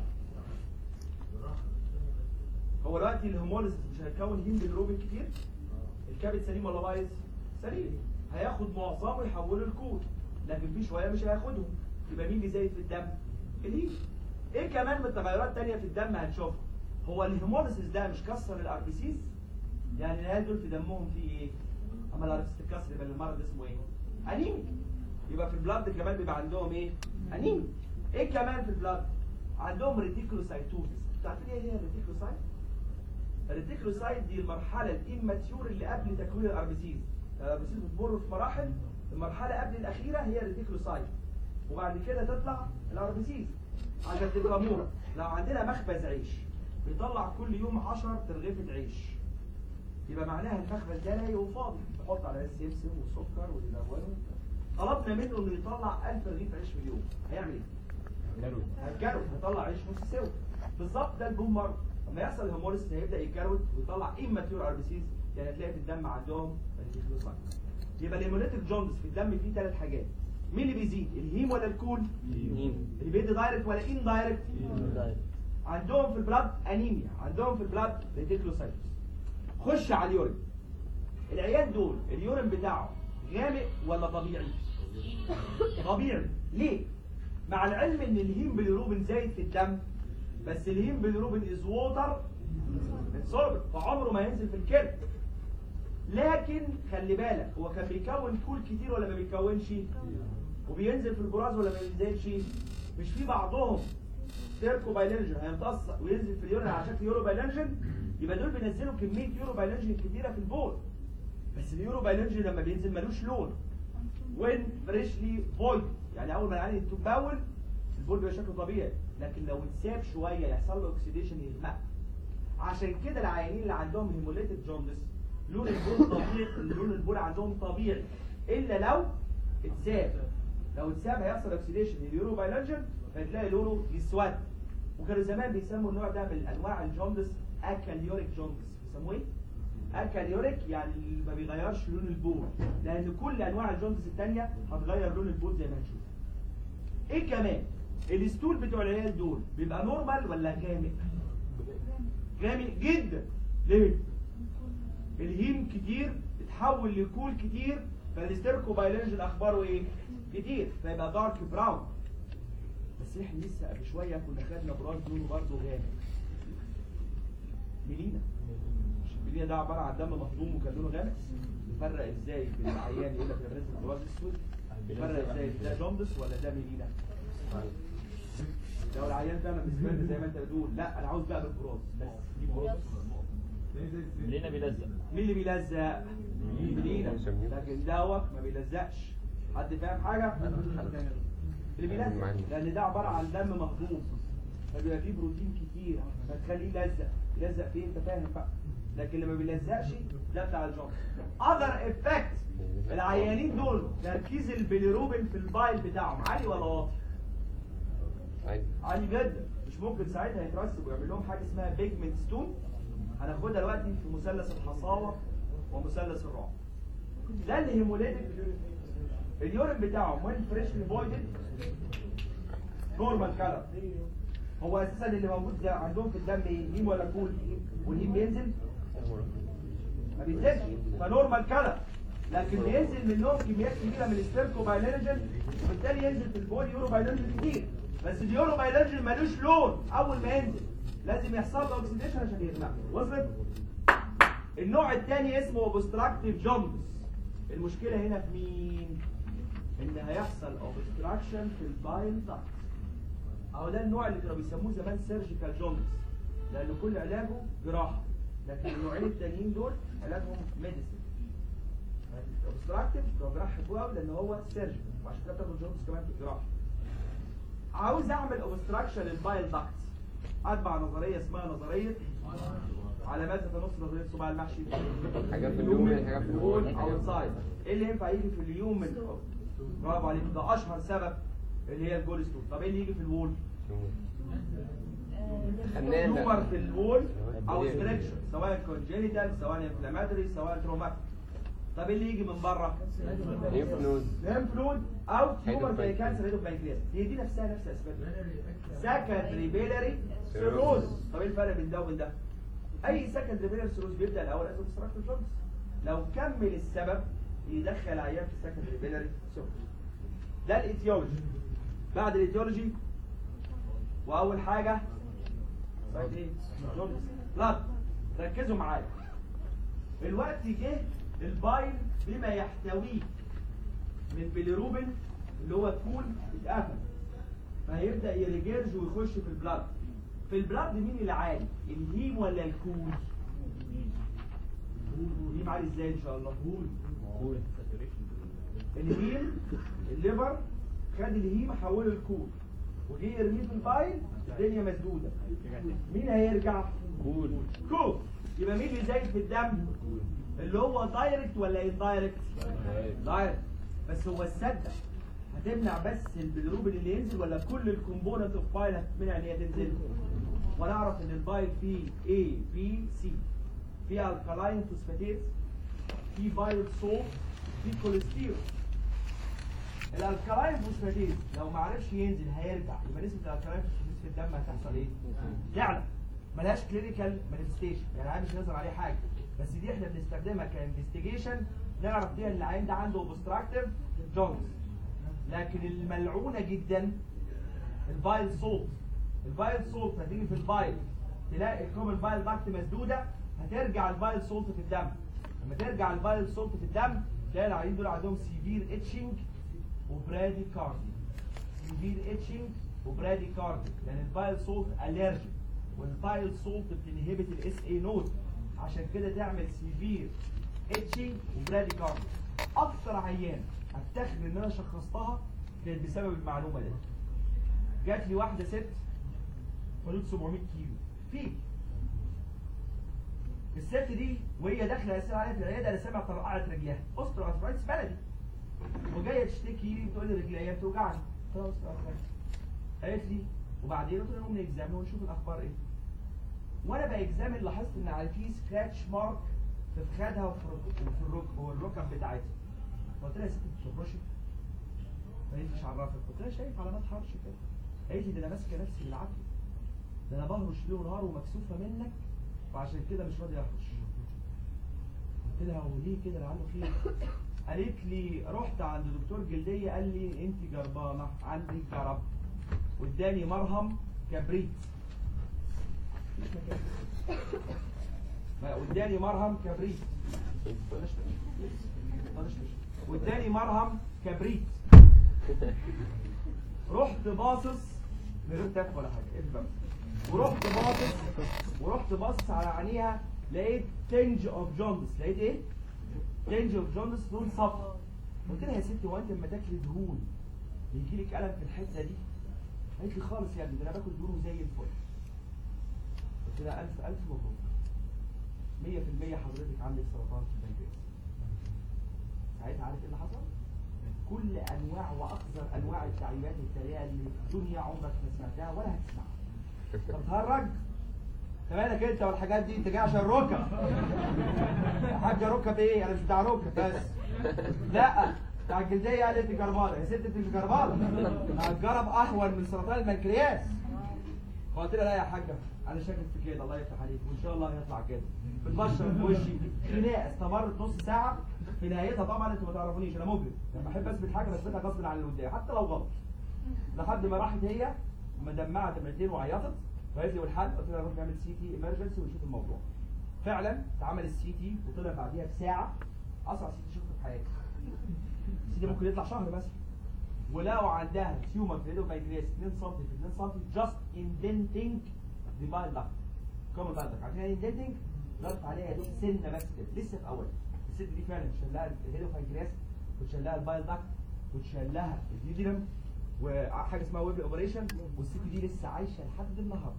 هو دلوقتي الهيموليسيس مش هيكون هيم بيليروبين كتير الكبد سليم ولا بايظ؟ سليم هياخد معظمه يحوله لكود لكن في شويه مش هياخدهم يبقى مين بيزيد في الدم؟ الهيم ايه كمان من التغيرات التانية في الدم هنشوفها هو الهيموليسيس ده مش كسر الار بي سيز يعني العيال دول في دمهم في ايه؟ اما الار بي سيز تتكسر يبقى المرض اسمه ايه؟ انيميا يبقى في البلاد كمان بيبقى عندهم ايه؟ انيميا ايه كمان في البلاد؟ عندهم ريتيكولوسايتوزس عارفين ايه هي الريتيكولوسايت؟ الريتيكولوسايت دي المرحله الاماتيور اللي قبل تكوين الار بي سيز الار بي سيز بتمر في مراحل المرحله قبل الاخيره هي الريتيكولوسايت وبعد كده تطلع الار بي سيز عشان تبقى مورة لو عندنا مخبز عيش بيطلع كل يوم 10 ترغيفه عيش يبقى معناها المخبز ده لاقي وفاضي تحط على سمسم وسكر ويلونه طلبنا منه انه يطلع 1000 رغيف عيش في اليوم هيعمل ايه؟ هيتجرد هيطلع عيش نص سوا بالظبط ده البوم مره لما يحصل هيموليسيس هيبدا يتجرد ويطلع اماتيور ار بي سيز يعني هتلاقي في الدم عندهم ريتيكولوسايت يبقى الهيموليتيك جوندس في الدم فيه ثلاث حاجات مين اللي بيزيد الهيم ولا الكول اللي بيدي دايركت ولا ان دايركت عندهم في البلاد انيميا عندهم في البلاد ريتيكولوسايتس خش على اليورين العيال دول اليورين بتاعه غامق ولا طبيعي طبيعي ليه مع العلم ان الهيم بيليروبين زايد في الدم بس الهيم بيليروبين از ووتر سولبل فعمره ما ينزل في الكلى لكن خلي بالك هو كان بيكون كول كتير ولا ما بيكونش وبينزل في البراز ولا ما بينزلش مش في بعضهم سيركو بايلينجن هيمتص وينزل في اليورين على شكل يورو بايلينجن يبقى دول بينزلوا كميه يورو بايلينجن كتيره في البول بس اليورو بايلينجن لما بينزل ملوش لون وين فريشلي فويد يعني اول ما العين تتبول البول بيبقى شكله طبيعي لكن لو اتساب شويه يحصل له اوكسيديشن يغمق عشان كده العيانين اللي عندهم هيموليتيك جوندس لون البول طبيعي لون البول عندهم طبيعي الا لو اتساب لو اتساب هيحصل اوكسيديشن اليورو بايلنجن فهتلاقي لونه يسود وكانوا زمان بيسموا النوع ده من انواع الجوندس اكاليوريك جوندس بيسموه ايه؟ اكاليوريك يعني اللي ما بيغيرش لون البول لان كل انواع الجوندس الثانيه هتغير لون البول زي ما هنشوف ايه كمان الستول بتوع العيال دول بيبقى نورمال ولا غامق غامق جدا ليه الهيم كتير اتحول لكول كتير فالستيركو بايلنجن اخباره ايه كتير فيبقى دارك براون بس احنا لسه قبل شويه كنا خدنا براز لونه برضه غامق ميلينا مش الميلينا ده عباره عن دم مهضوم وكان لونه غامق نفرق ازاي بين العيان يقول لك انا نازل براز اسود نفرق ازاي ده جوندس ولا ده ميلينا لو العيان فعلا بالنسبه زي ما انت بتقول لا انا عاوز بقى بالبراز بس دي براز لينا بيلزق مين اللي بيلزق؟ ميلينا لكن دوت ما بيلزقش حد فاهم حاجه؟ اللي بيلزق لان ده عباره عن دم مهضوم فبيبقى فيه بروتين كتير فتخليه يلزق يلزق فين انت فاهم بقى لكن اللي ما بيلزقش ده بتاع الجونز اذر افكت العيانين دول تركيز البيليروبين في البايل بتاعهم عالي ولا واطي؟ عادي عالي جدا مش ممكن ساعتها يترسب ويعمل لهم حاجه اسمها بيجمنت ستون هناخدها دلوقتي في مثلث الحصاوه ومثلث الرعب ده الهيموليتيك اليورين بتاعهم وين فريشلي فويدد نورمال كلر هو اساسا اللي موجود ده عندهم في الدم ايه هيم ولا كول والهيم بينزل ما بينزلش فنورمال كلر لكن بينزل منهم كميات كبيره من الستيركوبايلينجين وبالتالي ينزل في البول يوروبايلينجين كتير بس اليوروبايلينجين ملوش لون اول ما ينزل لازم يحصل له اوكسيديشن عشان يغمق وصلت النوع الثاني اسمه اوبستراكتيف جوندس المشكله هنا في مين ان هيحصل اوبستراكشن في البايل داكت اهو ده النوع اللي كانوا بيسموه زمان سيرجيكال جوندس لان كل علاجه جراحه لكن النوعين التانيين دول علاجهم ميديسن اوبستراكتيف هو جراحه حلوه قوي لان هو سيرجيكال وعشان كده بتاخد جوندس كمان في الجراحه عاوز اعمل اوبستراكشن للبايل داكت اتبع نظريه اسمها نظريه علامات تتنص نظريه صباع المحشي حاجات في اليومن حاجات في البول اوتسايد ايه اللي ينفع يجي في اليومن برافو عليك ده اشهر سبب اللي هي الجول ستون طب ايه اللي يجي في الوول خنانة. تيومر في الوول او ستريكشن سواء كونجينيتال سواء انفلاماتوري سواء تروماتيك طب ايه اللي يجي من بره ليمف نود ليمف نود او تيومر زي هيدروبانكرياس. كانسر هيدروبانكرياس هي دي نفسها نفس الاسباب سكندري بيلاري سيروز طب ايه الفرق بين ده وبين ده اي سكندري بيلاري سيروز بيبدا الاول از اوبستراكتيف جونز لو كمل السبب يدخل عيان في سكندري بيلاري سيروز ده الايتيولوجي بعد الايتيولوجي واول حاجه بعد ايه جونز بلاد ركزوا معايا الوقت جه البايل بما يحتويه من بيليروبين اللي هو الكون اتقفل فهيبدا يريجرج ويخش في البلاد في البلاد مين اللي عالي الهيم ولا الكون الهيم عالي ازاي ان شاء الله كون الهيم الليفر خد الهيم حوله الكون وجه يرميه في البايل الدنيا مسدوده مين هيرجع كول كول يبقى مين اللي زايد في الدم اللي هو دايركت ولا اندايركت دايركت بس هو السده هتمنع بس البيلروبين اللي ينزل ولا كل الكومبوننت اوف بايل هتمنع ان هي تنزل ونعرف ان البايل فيه A B C فيه الكالاين فوسفاتيز فيه بايل سولت فيه كوليسترول الالكالاين فوسفاتيز لو ما عرفش ينزل هيرجع يبقى نسبه الالكالاين فوسفاتيز في الدم هتحصل ايه؟ تعلى ملهاش كلينيكال مانيفستيشن يعني عادي مش نظر عليه حاجه بس دي احنا بنستخدمها كانفستيجيشن نعرف بيها اللي العين ده عنده اوبستراكتيف جونز لكن الملعونه جدا البايل صوت البايل صوت هتيجي في البايل تلاقي الكومن بايل باكت مسدوده هترجع البايل صوت في الدم لما ترجع البايل صوت في الدم تلاقي العيانين دول عندهم سيفير اتشنج وبرادي كاردي سيفير اتشنج وبرادي كاردي لان البايل صوت الرجيك والبايل صوت بتنهبت الاس اي نود عشان كده تعمل سيفير اتشنج وبرادي كاردي اكتر عيان افتخر ان انا شخصتها كانت بسبب المعلومه دي جات لي واحده ست حدود 700 كيلو فيك الست دي وهي داخله اسال عليها في العياده انا سامع طرقعه رجليها اوسترو ارثرايتس بلدي وجايه تشتكي لي بتقول لي رجليا بتوجعني قلت لها اوسترو ارثرايتس قالت لي وبعدين قلت لها نقوم نكزامن ونشوف الاخبار ايه وانا باكزامن لاحظت ان على في سكراتش مارك في فخادها وفي الرك- وفي الرك- والركب بتاعتها قلت لها يا ست انت بتشرشي قالت لي مش عرفك قلت لها شايف علامات حرش كده قالت لي ده انا ماسكه نفسي بالعافيه ده انا بهرش ليل ونهار ومكسوفه منك وعشان كده مش راضي اهرش قلت لها هو ليه كده لعله خير قالت لي رحت عند دكتور جلديه قال لي انت جربانه عندك جرب واداني مرهم كبريت ما واداني مرهم كبريت بلاش بلاش واداني مرهم كبريت رحت باصص من غير تاك ولا حاجه افهم ورحت باصص ورحت باصص على عينيها لقيت تنج اوف جوندس لقيت ايه؟ تنج اوف جوندس لون صفرا قلت لها يا ستي هو انت لما تاكلي دهون يجي لك الم في الحته دي؟ قالت لي خالص يا ابني ده انا باكل دهون زي الفل قلت لها الف الف مبروك 100% حضرتك عندك سرطان في البنكرياس ساعتها عارف ايه اللي حصل؟ كل انواع واقذر انواع التعليمات التاليه اللي في الدنيا عمرك ما سمعتها ولا هتسمعها طب تهرج انت مالك انت والحاجات دي انت جاي عشان ركب يا حاجه ركب ايه انا مش بتاع ركب بس لا بتاع الجلديه قالت لي جربانه يا ست انت مش جربانه الجرب اهون من سرطان البنكرياس فقلت لها لا يا حاجه انا شاكك في كده الله يفتح عليك وان شاء الله هيطلع كده بتبشر في وشي خناقه استمرت نص ساعه في نهايتها طبعا انتوا ما تعرفونيش انا مجرم لما احب اثبت حاجه بثبتها غصب عن اللي قدامي حتى لو غلط لحد ما راحت هي مدمعه دمعتين وعيطت وقالت لي والحل قلت لها نروح نعمل سي تي ايمرجنسي ونشوف الموضوع فعلا اتعمل السي تي وطلع بعديها بساعه اصعب سي تي شفته في حياتي السي تي ممكن يطلع شهر بس ولقوا عندها تيومر في الهيدروفايتريس 2 سم في 2 سم جاست اندنتنج ذا بايل داكت كومن بايل داكت عارفين يعني اندنتنج ضغط عليها يا دوب سنه بس كده لسه في اول الست دي فعلا اتشال لها الهيدروفايتريس واتشال لها البايل داكت واتشال لها الديودينم وحاجه اسمها ويب اوبريشن والست دي لسه عايشه لحد النهارده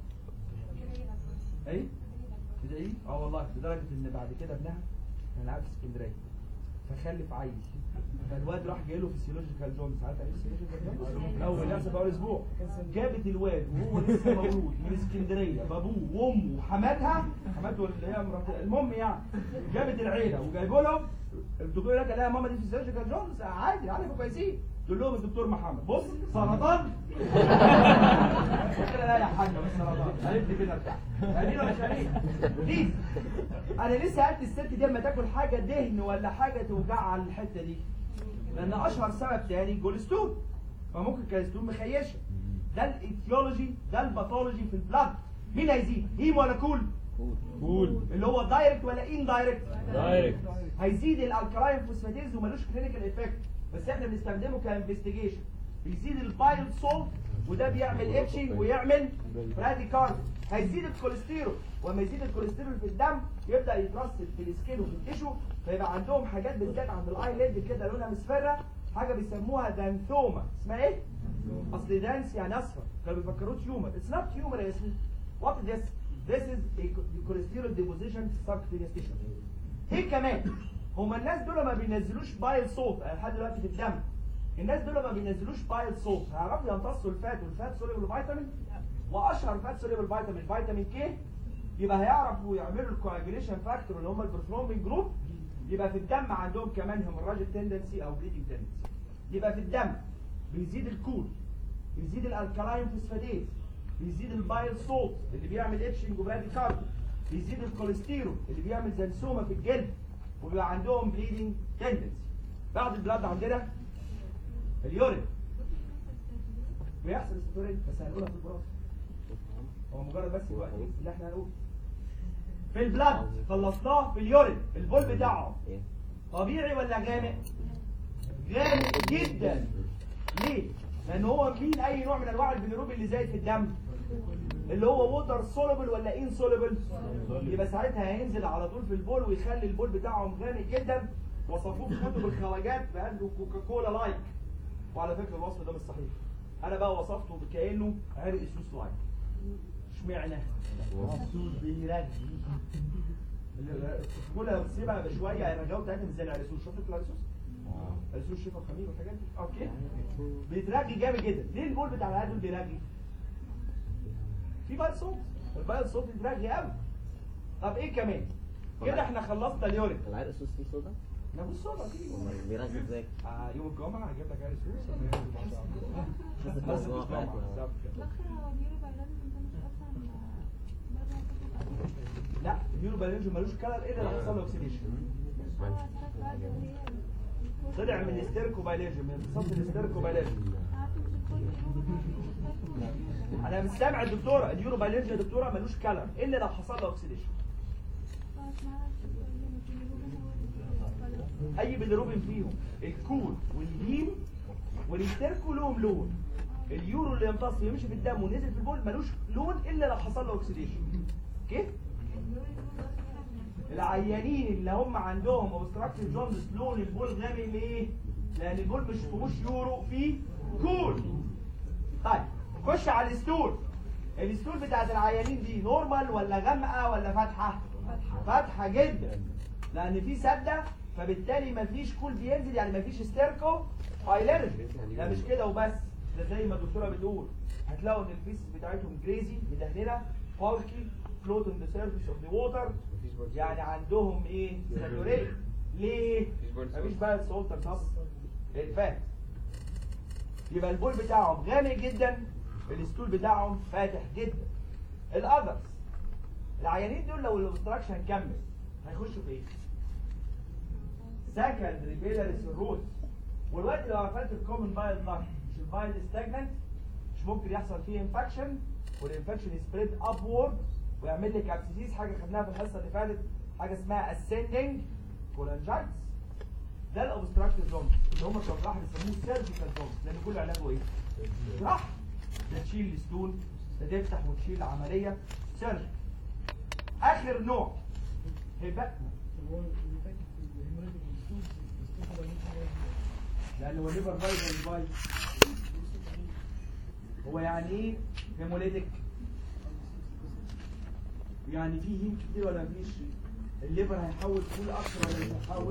ايه تدعي اه والله لدرجه ان بعد كده ابنها كان قاعد في اسكندريه فخلف عيل فالواد راح جاي له فيسيولوجيكال جونز عارف ايه فيسيولوجيكال جونز؟ اول نفسه في اول اسبوع جابت الواد وهو لسه مولود من اسكندريه بابوه وامه وحماتها حماته اللي هي مرات المهم يعني جابت العيله وجايبه لهم الدكتور يقول لك لا يا ماما دي فيسيولوجيكال جونز عادي عارف كويسين تقول لهم الدكتور محمد بص سرطان قلت لها لا يا حاجه مش سرطان قالت لي كده بتاع قالت ولا شريك بليز انا ليه سالت الست دي اما تاكل حاجه دهن ولا حاجه توجعها على الحته دي لان اشهر سبب تاني جولستون فممكن كالستون مخيشه ده الايتيولوجي ده الباثولوجي في البلاد مين هيزيد هيم ولا كول قول اللي هو دايركت ولا ان دايركت دايركت هيزيد الالكلاين فوسفاتيز ومالوش كلينيكال افكت بس احنا بنستخدمه كانفستيجيشن بيزيد البايل سولت وده بيعمل اتشنج ويعمل براديكارد هيزيد الكوليسترول ولما يزيد الكوليسترول في الدم يبدا يترسب في السكين وفي التيشو فيبقى عندهم حاجات بالذات عند الاي ليد كده لونها مصفره حاجه بيسموها دانثوما اسمها ايه؟ اصل دانس يعني اصفر كانوا بيفكروه تيومر اتس نوت تيومر يا اسمي وات ذس This is a cholesterol deposition subcutaneous tissue. ايه كمان؟ هما الناس دول ما بينزلوش بايل صوت لحد دلوقتي في الدم. الناس دول ما بينزلوش بايل صوت، هيعرفوا يمتصوا الفات والفات سوليبل فيتامين واشهر فات سوليبل فيتامين فيتامين كي يبقى هيعرفوا يعملوا الكواجوليشن فاكتور اللي هم البروثرومبين جروب يبقى في الدم عندهم كمان هيموراجيك تندنسي او بليدنج تندنسي. يبقى في الدم بيزيد الكول بيزيد الالكالاين فوسفاتيز بيزيد البايل صوت اللي بيعمل اتشنج وبراديكارد بيزيد الكوليسترول اللي بيعمل زنسومه في الجلد وبيبقى عندهم بليدنج تندنسي بعد البلاد عندنا اليورين بيحصل ستورين بس هنقولها في البراس هو مجرد بس الوقت اللي احنا هنقوله في البلاد خلصناه في اليورين البول بتاعه طبيعي ولا غامق؟ غامق جدا ليه؟ لان هو مين اي نوع من انواع البيليروبين اللي زايد في الدم اللي هو ووتر سوليبل ولا ان سوليبل يبقى ساعتها هينزل على طول في البول ويخلي البول بتاعهم غامق جدا وصفوه في كتب الخواجات بانه كوكاكولا لايك وعلى فكره الوصف ده مش صحيح انا بقى وصفته كانه عرق سوس لايك اشمعنى السوس بيرجي كلها بتسيبها بشويه الرجاوه بتاعتها مش زي العرسوس شفت العرسوس؟ العرسوس شفا الخمير والحاجات دي اوكي بيترجي جامد جدا ليه البول بتاع العيال دول بيرجي؟ في بايل صوت البايل صوت بيترجي قوي طب ايه كمان؟ كده احنا خلصنا اليورين العرق السوس فيه صودا؟ ما هو الصوت اكيد امال بيرغي ازاي؟ آه يوم الجمعه هجيب لك عرسوس لما ينزل ما شاء الله شوف بس الموضوع مش جمعه بتاعتنا. بالظبط كده. دكتور هو اليورو بايلازم ده مش اصلا بره الكتب لا النيورو بايولوجي ملوش كلر الا لو حصل له اوكسيديشن هو السات بعد اللي هي طلع من الاستيركو بايولوجي من امتصاص الاستيركو بايولوجي عارفه مش الكل انا مش سامع الدكتوره النيورو بايولوجي يا دكتوره ملوش كلر الا لو حصل له اوكسيديشن اي بيليروبين فيهم الكول والهيم والاستيركو لهم لون اليورو اللي يمتص ويمشي في الدم ونزل في البول ملوش لون الا لو حصل له اوكسيديشن اوكي العيانين اللي هم عندهم اوبستراكتيف جوندس لون البول غامق ليه؟ لان البول مش فيهوش يورو فيه كول طيب خش على الستول الستول بتاعت العيانين دي نورمال ولا غامقه ولا فاتحه؟ فاتحه جدا لان في سده فبالتالي مفيش كول بينزل يعني مفيش ستيركو بايلرجي ده مش كده وبس ده زي ما الدكتوره بتقول هتلاقوا ان الفيسز بتاعتهم جريزي مدهنه فالكي فلوت اون ذا سيرفيس اوف ذا ووتر يعني عندهم ايه ساتوريت ليه مفيش بقى سولت نص الفات يبقى البول بتاعهم غامق جدا الستول بتاعهم فاتح جدا الاذرز العيانين دول لو الاوبستراكشن كمل هيخشوا في ايه؟ سكندري بيلاري سيروز والوقت لو قفلت الكومن بايل ضغط مش البايل ستاجننت مش ممكن يحصل فيه انفكشن والانفكشن يسبريد ابورد ويعمل لك ابسيسيس حاجه خدناها في الحصه اللي فاتت حاجه اسمها اسcending كولانجايتس ده الاوبستراكتيف زون اللي هم بتوع الجراحه بيسموه سيرجيكال زون لان كل علاجه ايه؟ جراحه ده تشيل الستول ده تفتح وتشيل العمليه سيرجيكال اخر نوع هيبقى لان هو ليفر بايز ولا بايز هو يعني ايه هيموليتيك يعني فيه هيم كتير ولا مفيش الليفر هيحول كول اكتر ولا مش هيحول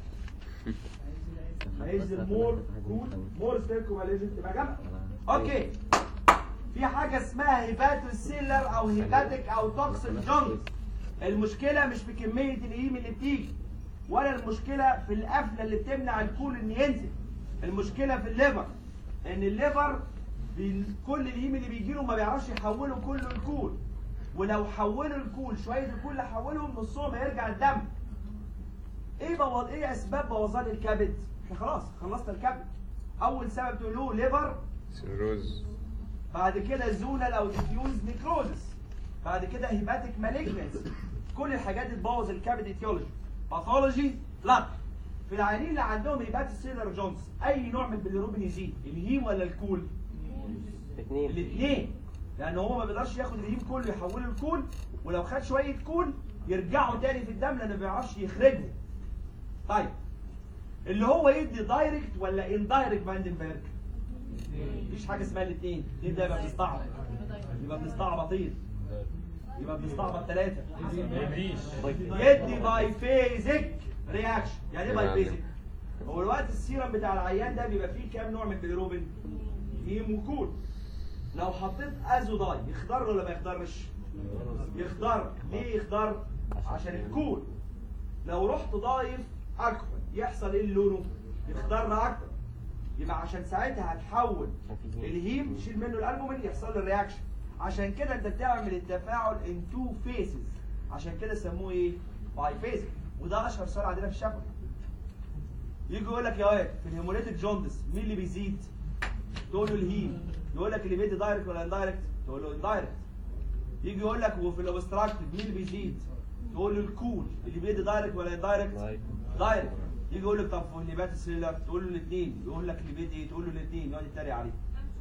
هينزل مور كول مور سيركوماليجن تبقى جنب اوكي في حاجه اسمها هيباتو سيلر او هيباتيك او توكسيك جونز المشكله مش في كميه الهيم اللي بتيجي ولا المشكله في القفله اللي بتمنع الكول ان ينزل المشكله في الليفر ان الليفر بي- كل الهيم اللي بيجي له ما بيعرفش يحوله كله الكول ولو حولوا الكول شويه الكول اللي حولهم نصهم هيرجع الدم ايه بوظ ايه اسباب بوظان الكبد احنا خلاص خلصنا الكبد اول سبب تقول له ليفر سيروز بعد كده زونال او ديفيوز نيكروزس بعد كده هيباتيك مالجنس كل الحاجات دي تبوظ الكبد ايتيولوجي باثولوجي لا في العيانين اللي عندهم هيباتيك سيلر جونز اي نوع من البيليروبين يزيد الهيم ولا الكول الاثنين الاثنين لان هو ما بيقدرش ياخد الهيم كله يحوله لكول ولو خد شويه كول يرجعوا تاني في الدم لانه ما بيعرفش يخرجه طيب اللي هو يدي دايركت ولا اندايركت فاندنبرج مفيش حاجه اسمها الاثنين الاثنين ده يبقى بنستعبط يبقى بنستعبطين يبقى بنستعبط ثلاثه يدي باي فيزيك رياكشن يعني ايه باي فيزيك هو الوقت السيرم بتاع العيان ده بيبقى فيه كام نوع من البيليروبين هيم وكول لو حطيت ازوداي يخضر ولا ما يخضرش يخضر ليه يخضر عشان الكول لو رحت ضايف اكحل يحصل ايه لونه يخضر اكتر يبقى عشان ساعتها هتحول الهيم تشيل منه الالبومين يحصل له الرياكشن عشان كده انت بتعمل التفاعل ان تو فيسز عشان كده سموه ايه باي فيز وده اشهر سؤال عندنا في الشفوي يجي يقول لك يا واد في الهيموليتيك جوندس مين اللي بيزيد تقول له الهيم يقول لك اللي بيدي دايركت ولا اندايركت تقول له اندايركت يجي يقول لك وفي الاوبستراكتيف مين اللي بيزيد تقول له الكول اللي بيدي دايركت ولا اندايركت دايركت يجي يقول لك طب في النبات السيلر تقول له الاثنين يقول لك اللي بيدي ايه تقول له الاثنين يقعد يتريق عليه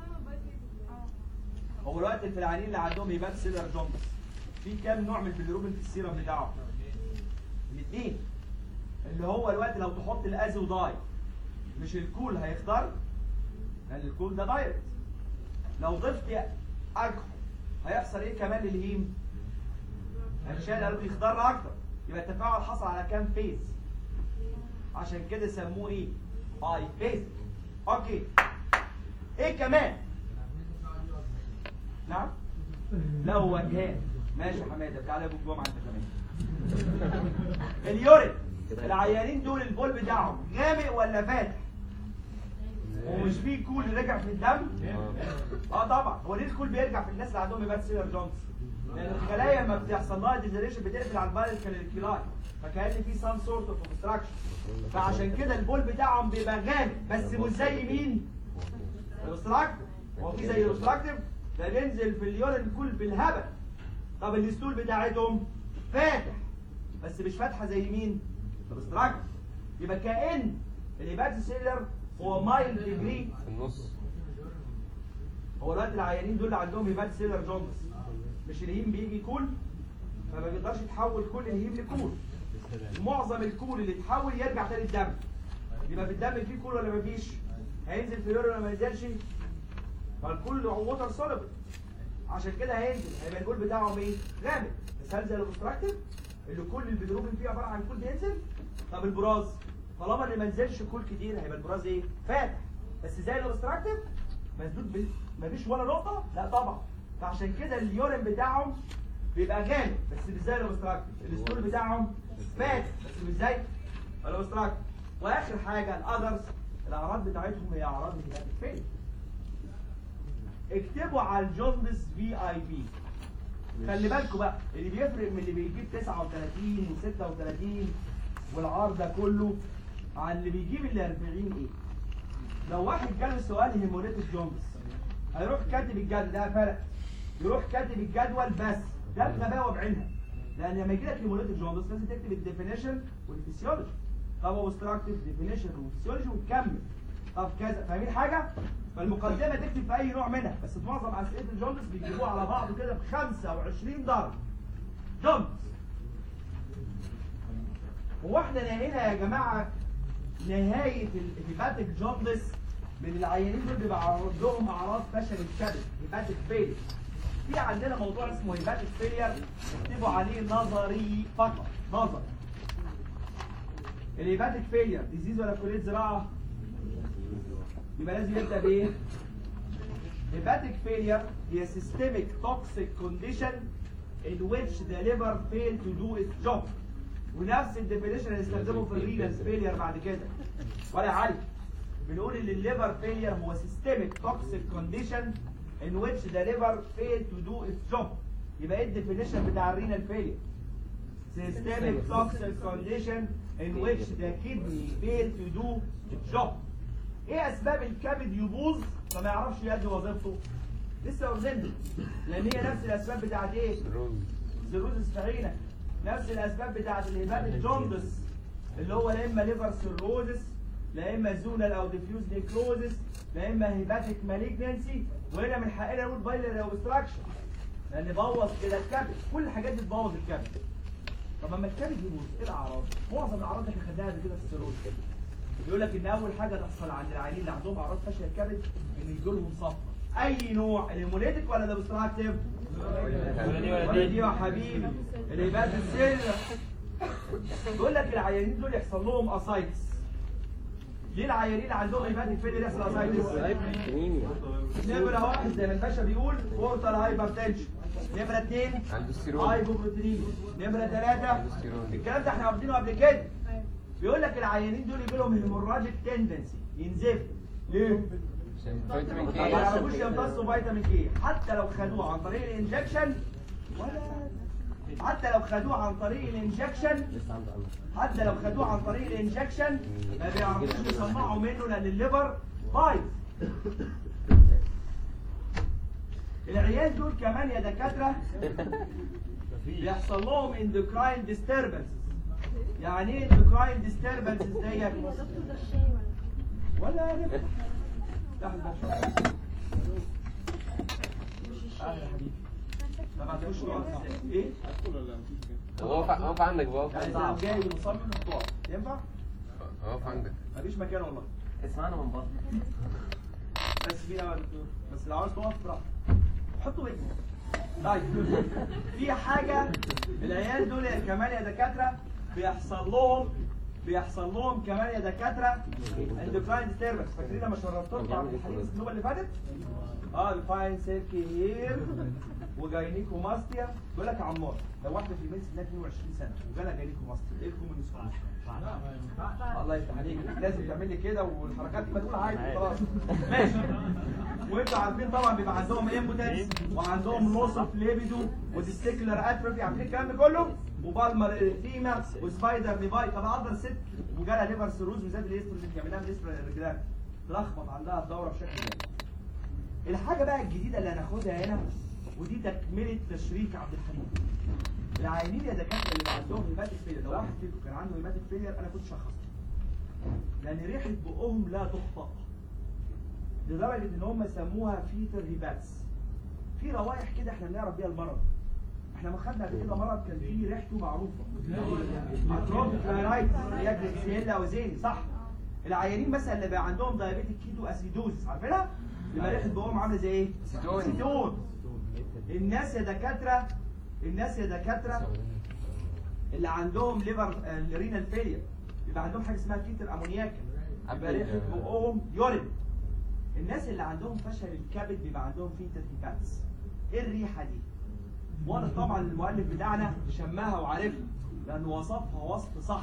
هو الوقت في العيانين اللي عندهم هيبات سيلر جوندس في كام نوع من البيليروبين في السيرم بتاعه الاثنين اللي هو الوقت لو تحط الازو داي مش الكول هيختار لان الكول ده دايركت لو ضفت اكحل هيحصل ايه كمان للهيم هيشال قلبه يخضر اكتر يبقى التفاعل حصل على كام فيز عشان كده سموه ايه اي فيز اوكي ايه كمان نعم لا هو كان ماشي يا حماده تعالى يا ابو الجمعه انت كمان اليورين العيانين دول البول بتاعهم غامق ولا فاتح ومش فيه كول رجع في الدم اه طبعا هو ليه الكول بيرجع في الناس اللي عندهم هيبات سيلر جونز لان الخلايا لما بتحصل لها ديجنريشن بتقفل على البايل كالكيلاي فكان في سام سورت اوف اوبستراكشن فعشان كده البول بتاعهم بيبقى غامق بس مش زي مين الاوبستراكتيف هو في زي الاوبستراكتيف ده بينزل في اليورين كول بالهبل طب الستول بتاعتهم فاتح بس مش فاتحه زي مين الاوبستراكتيف يبقى كأن الهيبات سيلر هو مايل ديجري في النص هو دلوقتي العيانين دول اللي عندهم هيبات سيلر جوندس مش الهيم بيجي كول فما بيقدرش يتحول كل الهيم لكول معظم الكول اللي اتحول يرجع تاني الدم يبقى في الدم فيه كول ولا مفيش هينزل في اليورين ولا ما ينزلش فالكول ووتر سوليبل عشان كده هينزل هيبقى الكول بتاعهم ايه غامق بس هل زي الاوبستراكتيف اللي كل البيدروبين فيه عباره عن كول بينزل طب البراز طالما اللي ما نزلش كول كتير هيبقى البراز ايه فاتح بس زي الاوبستراكتيف مسدود بال... مفيش ولا نقطه لا طبعا فعشان كده اليورين بتاعهم بيبقى جامد بس مش زي الاوبستراكتيف الستول بتاعهم فاتح بس مش زي الاوبستراكتيف واخر حاجه الاذرز الاعراض بتاعتهم هي اعراض هيباتيك فين اكتبوا على الجوندس في اي بي خلي بالكوا بقى اللي بيفرق من اللي بيجيب 39 و36 والعار ده كله عن اللي بيجيب ال 40 ايه؟ لو واحد جاله سؤال هيموليتيك جونز هيروح كاتب الجدول ده فرق يروح كاتب الجدول بس ده الغباوه بعينها لان لما يجي لك هيموليتيك جونز لازم تكتب الديفينيشن والفسيولوجي طب اوبستراكتيف ديفينيشن والفسيولوجي وتكمل طب كذا فاهمين حاجه؟ فالمقدمه تكتب في اي نوع منها بس في معظم اسئله الجونز بيجيبوها على بعض كده ب 25 درجه جونز هو احنا نهينا يا جماعه نهايه الهيباتيك جوندس من العيانين دول بيبقى عندهم اعراض فشل الكبد هيباتيك فيلير في عندنا موضوع اسمه هيباتيك فيلير اكتبوا عليه نظري فقط نظري الهيباتيك فيلير ديزيز ولا كليه زراعه يبقى لازم يبدا بايه hepatic failure هي systemic toxic condition in which the liver fail to do its job ونفس الديفينيشن اللي استخدمه في الرينال فيلير بعد كده ولا علي بنقول ان الليفر فيلير هو systemic toxic condition in which the liver fail to do its job يبقى ايه الديفينيشن بتاع الرينال فيلير systemic toxic condition in which the kidney fail to do its job ايه اسباب الكبد يبوظ فما يعرفش يؤدي وظيفته لسه واخدينها لان هي نفس الاسباب بتاعت ايه سيروز السفينه نفس الاسباب بتاعت الهبات الجوندس اللي هو لا اما ليفر سيروزس لا اما زونال او ديفيوز نيكروزس لا اما هيباتيك مالجنسي وهنا من حقنا نقول بايلر اوبستراكشن لان بوظ كده الكبد كل الحاجات دي تبوظ الكبد طب اما الكبد يبوظ ايه الاعراض؟ معظم الاعراض اللي احنا خدناها قبل كده في السيروز يقول لك ان اول حاجه تحصل عند العيانين اللي عندهم اعراض فشل الكبد ان يجي لهم صفرة اي نوع الهيموليتيك ولا الاوبستراكتيف؟ ولا دي ولا ولا دي. دي يا حبيبي اللي يبقى السر يقول لك العيانين دول يحصل لهم اسايتس ليه العيانين اللي عندهم هيباتيك فيلر يحصل اسايتس؟ انيميا نمرة واحد زي ما الباشا بيقول بورتال هايبرتنشن نمرة اثنين الدوستيرون هايبوبروتينيميا نمرة ثلاثة الدوستيرون الكلام ده احنا واخدينه قبل كده بيقول لك العيانين دول يجي لهم هيموراجيك تندنسي ينزفوا ليه؟ عشان فيتامين ما كي يعرفوش يمتصوا فيتامين كي حتى لو خدوه عن طريق الانجكشن ولا حتى لو خدوه عن طريق الانجكشن لسه عنده امل حتى لو خدوه عن طريق الانجكشن ما بيعرفوش يصنعوا منه لان الليفر بايظ العيال دول كمان يا دكاتره بيحصل لهم اندوكراين ديستربنس يعني ايه اندوكراين ديستربنس ديت دكتور ده الشاي ولا ولا عرفت لحظه شويه اهلا يا حبيبي ما بعتوش نقط ايه؟ وقف وقف عندك بقى يعني لو جاي مصمم تقف ينفع؟ وقف عندك مفيش مكان والله اسمعنا من بطن بس فيها يا دكتور بس لو عاوز تقف براحتك حطوا ايدك طيب في حاجه العيال دول يا كمان يا دكاتره بيحصل لهم بيحصل لهم كمان يا دكاتره اندوكراين ديستربنس فاكرين لما شربت لكم عبد الحليم السنوبه اللي فاتت؟ اه الفاين سيركي هير وجاينيكوماستيا بيقول لك يا عمار لو واحده في الميز هناك 22 سنه وجالها جاينيكوماستيا ايه الكومن الله يفتح عليك لازم تعمل لي كده والحركات دي بتقول عادي خلاص ماشي وانتوا عارفين طبعا بيبقى عندهم امبوتنس وعندهم لوس اوف ليبيدو وديستيكولار اتروفي عارفين الكلام ده كله وبالمر اريثيما وسبايدر ليفاي طب اقدر ست وجالها ليفر سيروز بالذات الاستروجين بيعملها من الرجلان تلخبط عندها الدوره بشكل كبير الحاجه بقى الجديده اللي هناخدها هنا ودي تكمله تشريك عبد الحليم العيانين يا دكاتره اللي عندهم هيباتيك فيلير لو واحد فيكم كان عنده هيباتيك فيلير انا كنت شخصته لان ريحه بقهم لا تخطئ لدرجه ان هم سموها فيتر هيباتس في روائح كده احنا بنعرف بيها المرض احنا ما خدنا قبل كده مرض كان فيه ريحته معروفه اتروفيك رايرايتس اللي هي جليسيلا وزيني صح العيانين مثلا اللي بقى عندهم دايابيتيك كيتو اسيدوزس عارفينها يبقى ريحه بقهم عامله زي ايه أسيتون. اسيتون الناس يا دكاتره الناس يا دكاتره اللي عندهم ليفر رينال فيلير يبقى عندهم حاجه اسمها فيتر امونياكا يبقى ريحه بقهم يورين الناس اللي عندهم فشل الكبد بيبقى عندهم فيتر هيباتس ايه الريحه دي واضح طبعا المؤلف بتاعنا شماها وعارفها لانه وصفها وصف صح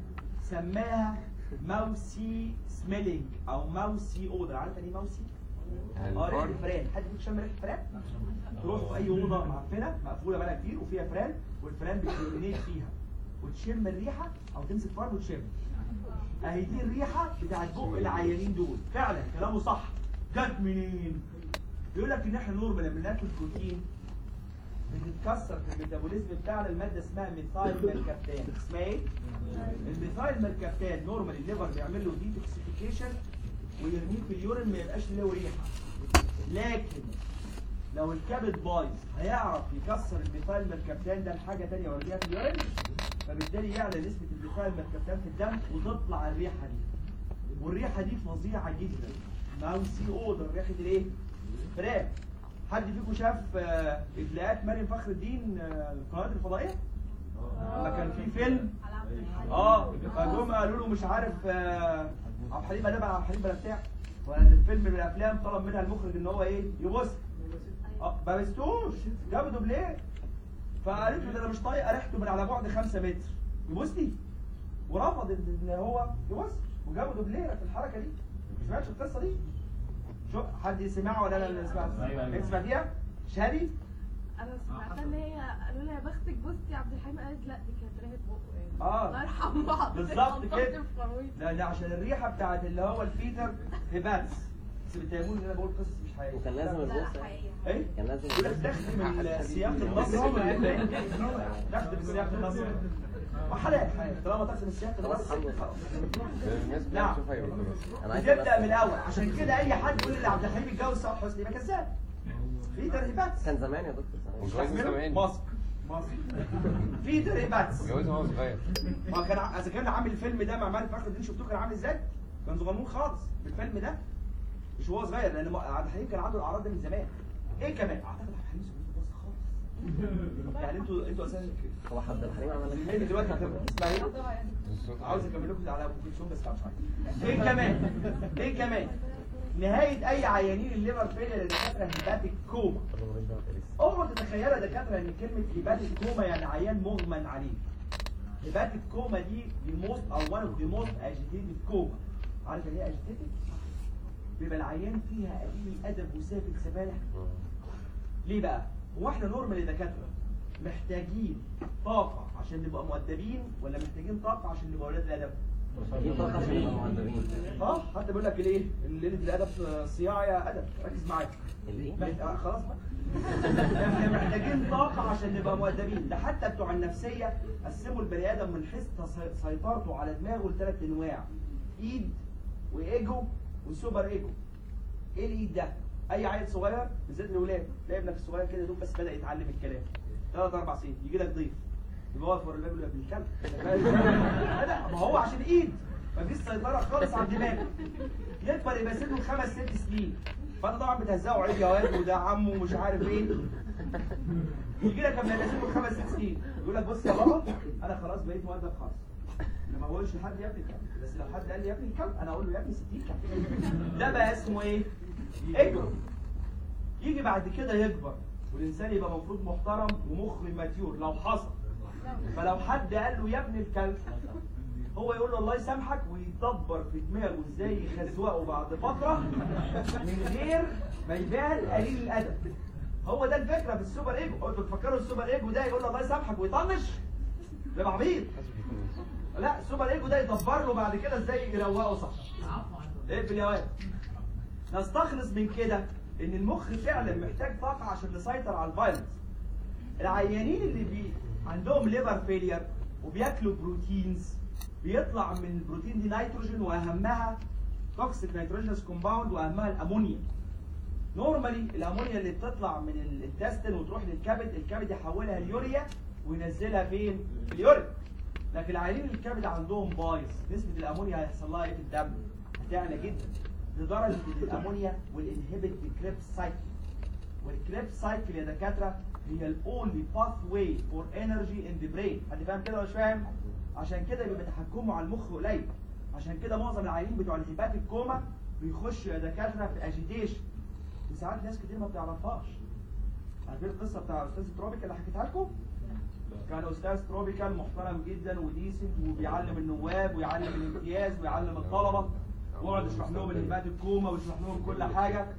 سماها ماوسي سميلينج او ماوسي اودر عارف يعني ايه ماوسي اه ريحه الفئران حد فيكم شم ريحه الفئران تروح في اي اوضه معفنه مقفوله بقالها كتير وفيها فئران والفئران بترمينيت فيها وتشم الريحه او تمسك فرد وتشم اهي دي الريحه بتاعت بق العيانين دول فعلا كلامه صح جت منين يقول لك ان احنا نورمال لما ناكل بروتين بتتكسر في الميتابوليزم بتاعنا الماده اسمها ميثايل ميركابتان اسمها ايه؟ الميثايل ميركابتان نورمال الليفر بيعمل له ديتوكسيفيكيشن ويرميه في اليورين ما يبقاش له ريحه لكن لو الكبد بايظ هيعرف يكسر الميثايل ميركابتان ده لحاجه ثانيه ويرميها في اليورين فبالتالي يعلى نسبه الميثايل ميركابتان في الدم وتطلع الريحه دي والريحه دي فظيعه جدا ماو سي اودر ريحه الايه؟ فراخ حد فيكم شاف آه، افلاءات مريم فخر الدين آه، القنوات الفضائيه؟ لما كان في فيلم اه فجم قالوا له مش عارف آه، عبد الحليم اداب عبد الحليم بلا بتاع والفيلم من الافلام طلب منها المخرج ان هو ايه يبص اه ما بستوش جابوا دوبليه فقالت له ده انا مش طايقه ريحته من على بعد 5 متر يبوسني ورفض ان هو يبص وجابوا دوبليه في الحركه دي ما سمعتش القصه دي شو حد سمعها ولا انا اللي سمعتها؟ أيوة، أيوة. انت سمعتيها؟ شادي؟ انا سمعتها ان هي قالوا لها يا بختك بصي عبد الحليم قالت لا دي كانت ريحه بقه يعني آه. الله يرحم بعض بالظبط كده لا ده عشان الريحه بتاعت اللي هو الفيتر هباتس بس بتهموني ان انا بقول قصص مش حقيقيه وكان لازم لا البوس لا حقيقيه ايه؟ كان لازم يقول لك تخدم السياق النصي تخدم السياق النصي وحلال حلال طالما تخدم السياق النصي خلاص الناس نعم. بتشوفها يقولوا انا عايز بتبدا بس- من الاول عشان كده اي حد يقول ان عبد الحليم اتجوز سعاد حسني يبقى كذاب في ترهيبات كان زمان يا دكتور زمان. وجواز من زمان مصر مصر في ترهيبات اتجوز وهو صغير ما كان ع- اذا كان عامل الفيلم ده مع مالك فخر الدين شفتوه كان عامل ازاي؟ كان صغنون خالص في الفيلم ده مش وهو صغير لان عبد الحليم كان عنده الاعراض دي من زمان ايه كمان؟ اعتقد عبد الحليم سمعته بس خالص يعني انتوا انتوا اساسا هو عبد الحليم عمل لك الفيلم دلوقتي هتبقى اسمها ايه؟ عاوز اكمل لكم على ابو كلثوم بس مش عارف ايه كمان؟ ايه كمان؟ نهايه اي عيانين الليفر فيلير اللي دكاتره هيباتيك كوما اوعوا تتخيلوا يا دكاتره ان كلمه هيباتيك كوما يعني عيان مغمى عليه هيباتيك كوما دي دي موست او one اوف ذا موست اجيتيتد كوما عارف يعني ايه اجيتيتد؟ بيبقى العيان فيها قليل ادب وسافل سفالح ليه بقى؟ هو احنا نورمال يا دكاتره محتاجين طاقه عشان نبقى مؤدبين ولا محتاجين طاقه عشان نبقى اولاد الادب؟ دي طاقة عشان يبقوا مؤدبين اه حتى بيقول لك ليه؟ ليله الادب صياعه يا ادب ركز معايا الايه؟ محت- آه، خلاص بقى احنا محتاجين طاقة عشان نبقى مؤدبين ده حتى بتوع النفسية قسموا البني آدم من حيث تس- سيطرته على دماغه لثلاث أنواع إيد وإيجو وسوبر إيجو إيه الإيد ده؟ أي عيل صغير بالذات الأولاد تلاقي ابنك الصغير كده دوب بس بدأ يتعلم الكلام ثلاث أربع سنين يجي لك ضيف يبقى واقف ورا الباب يقول لك ابن الكلب لا ما هو عشان إيد مفيش سيطرة خالص على الدماغ يكبر يبقى سنه خمس ست سنين فانت طبعا بتهزقه عيب يا واد وده عمه ومش عارف ايه يجي لك لما يبقى سنه خمس ست سنين يقول لك بص يا بابا انا خلاص بقيت مؤدب خالص انا ما بقولش لحد يا ابني الكلب بس لو حد قال لي يا ابني الكلب انا اقول له يا ابني 60 كلب ده بقى اسمه ايه؟ ايجو يجي بعد كده يكبر والانسان يبقى المفروض محترم ومخ ماتيور لو حصل فلو حد قال له يا ابن الكلب هو يقول له الله يسامحك ويدبر في دماغه ازاي يخزوقه بعد فتره من غير ما يبان قليل الادب هو ده الفكره في السوبر ايجو انتوا تفكروا السوبر ايجو ده يقول له الله يسامحك ويطنش ده عبيط لا السوبر ايجو ده يدبر له بعد كده ازاي يروقه صح اقفل يا واد نستخلص من كده ان المخ فعلا محتاج طاقه عشان نسيطر على الفيروس العيانين اللي بي عندهم ليفر فيلير وبياكلوا بروتينز بيطلع من البروتين دي نيتروجين واهمها توكسيك نيتروجينس كومباوند واهمها الامونيا نورمالي الامونيا اللي بتطلع من الانتستين وتروح للكبد الكبد يحولها اليوريا وينزلها فين في اليورين لكن العيانين اللي الكبد عندهم بايظ نسبه الامونيا هيحصل لها ايه في الدم هتعلى جدا لدرجه ان الامونيا والانهبت الكريبس سايكل والكريبس سايكل يا دكاتره هي الاونلي باث واي فور انرجي ان ذا برين حد فاهم كده ولا مش فاهم عشان كده بيبقى تحكمه على المخ قليل عشان كده معظم العيانين بتوع الهيبات الكوما بيخشوا يا دكاتره في اجيتيشن وساعات ناس كتير ما بتعرفهاش عارفين القصه بتاع استاذ تروبيكال اللي حكيتها لكم كان استاذ تروبيكال محترم جدا وديسنت وبيعلم النواب ويعلم الامتياز ويعلم الطلبه ويقعد يشرح لهم الهبات الكوما ويشرح لهم كل حاجه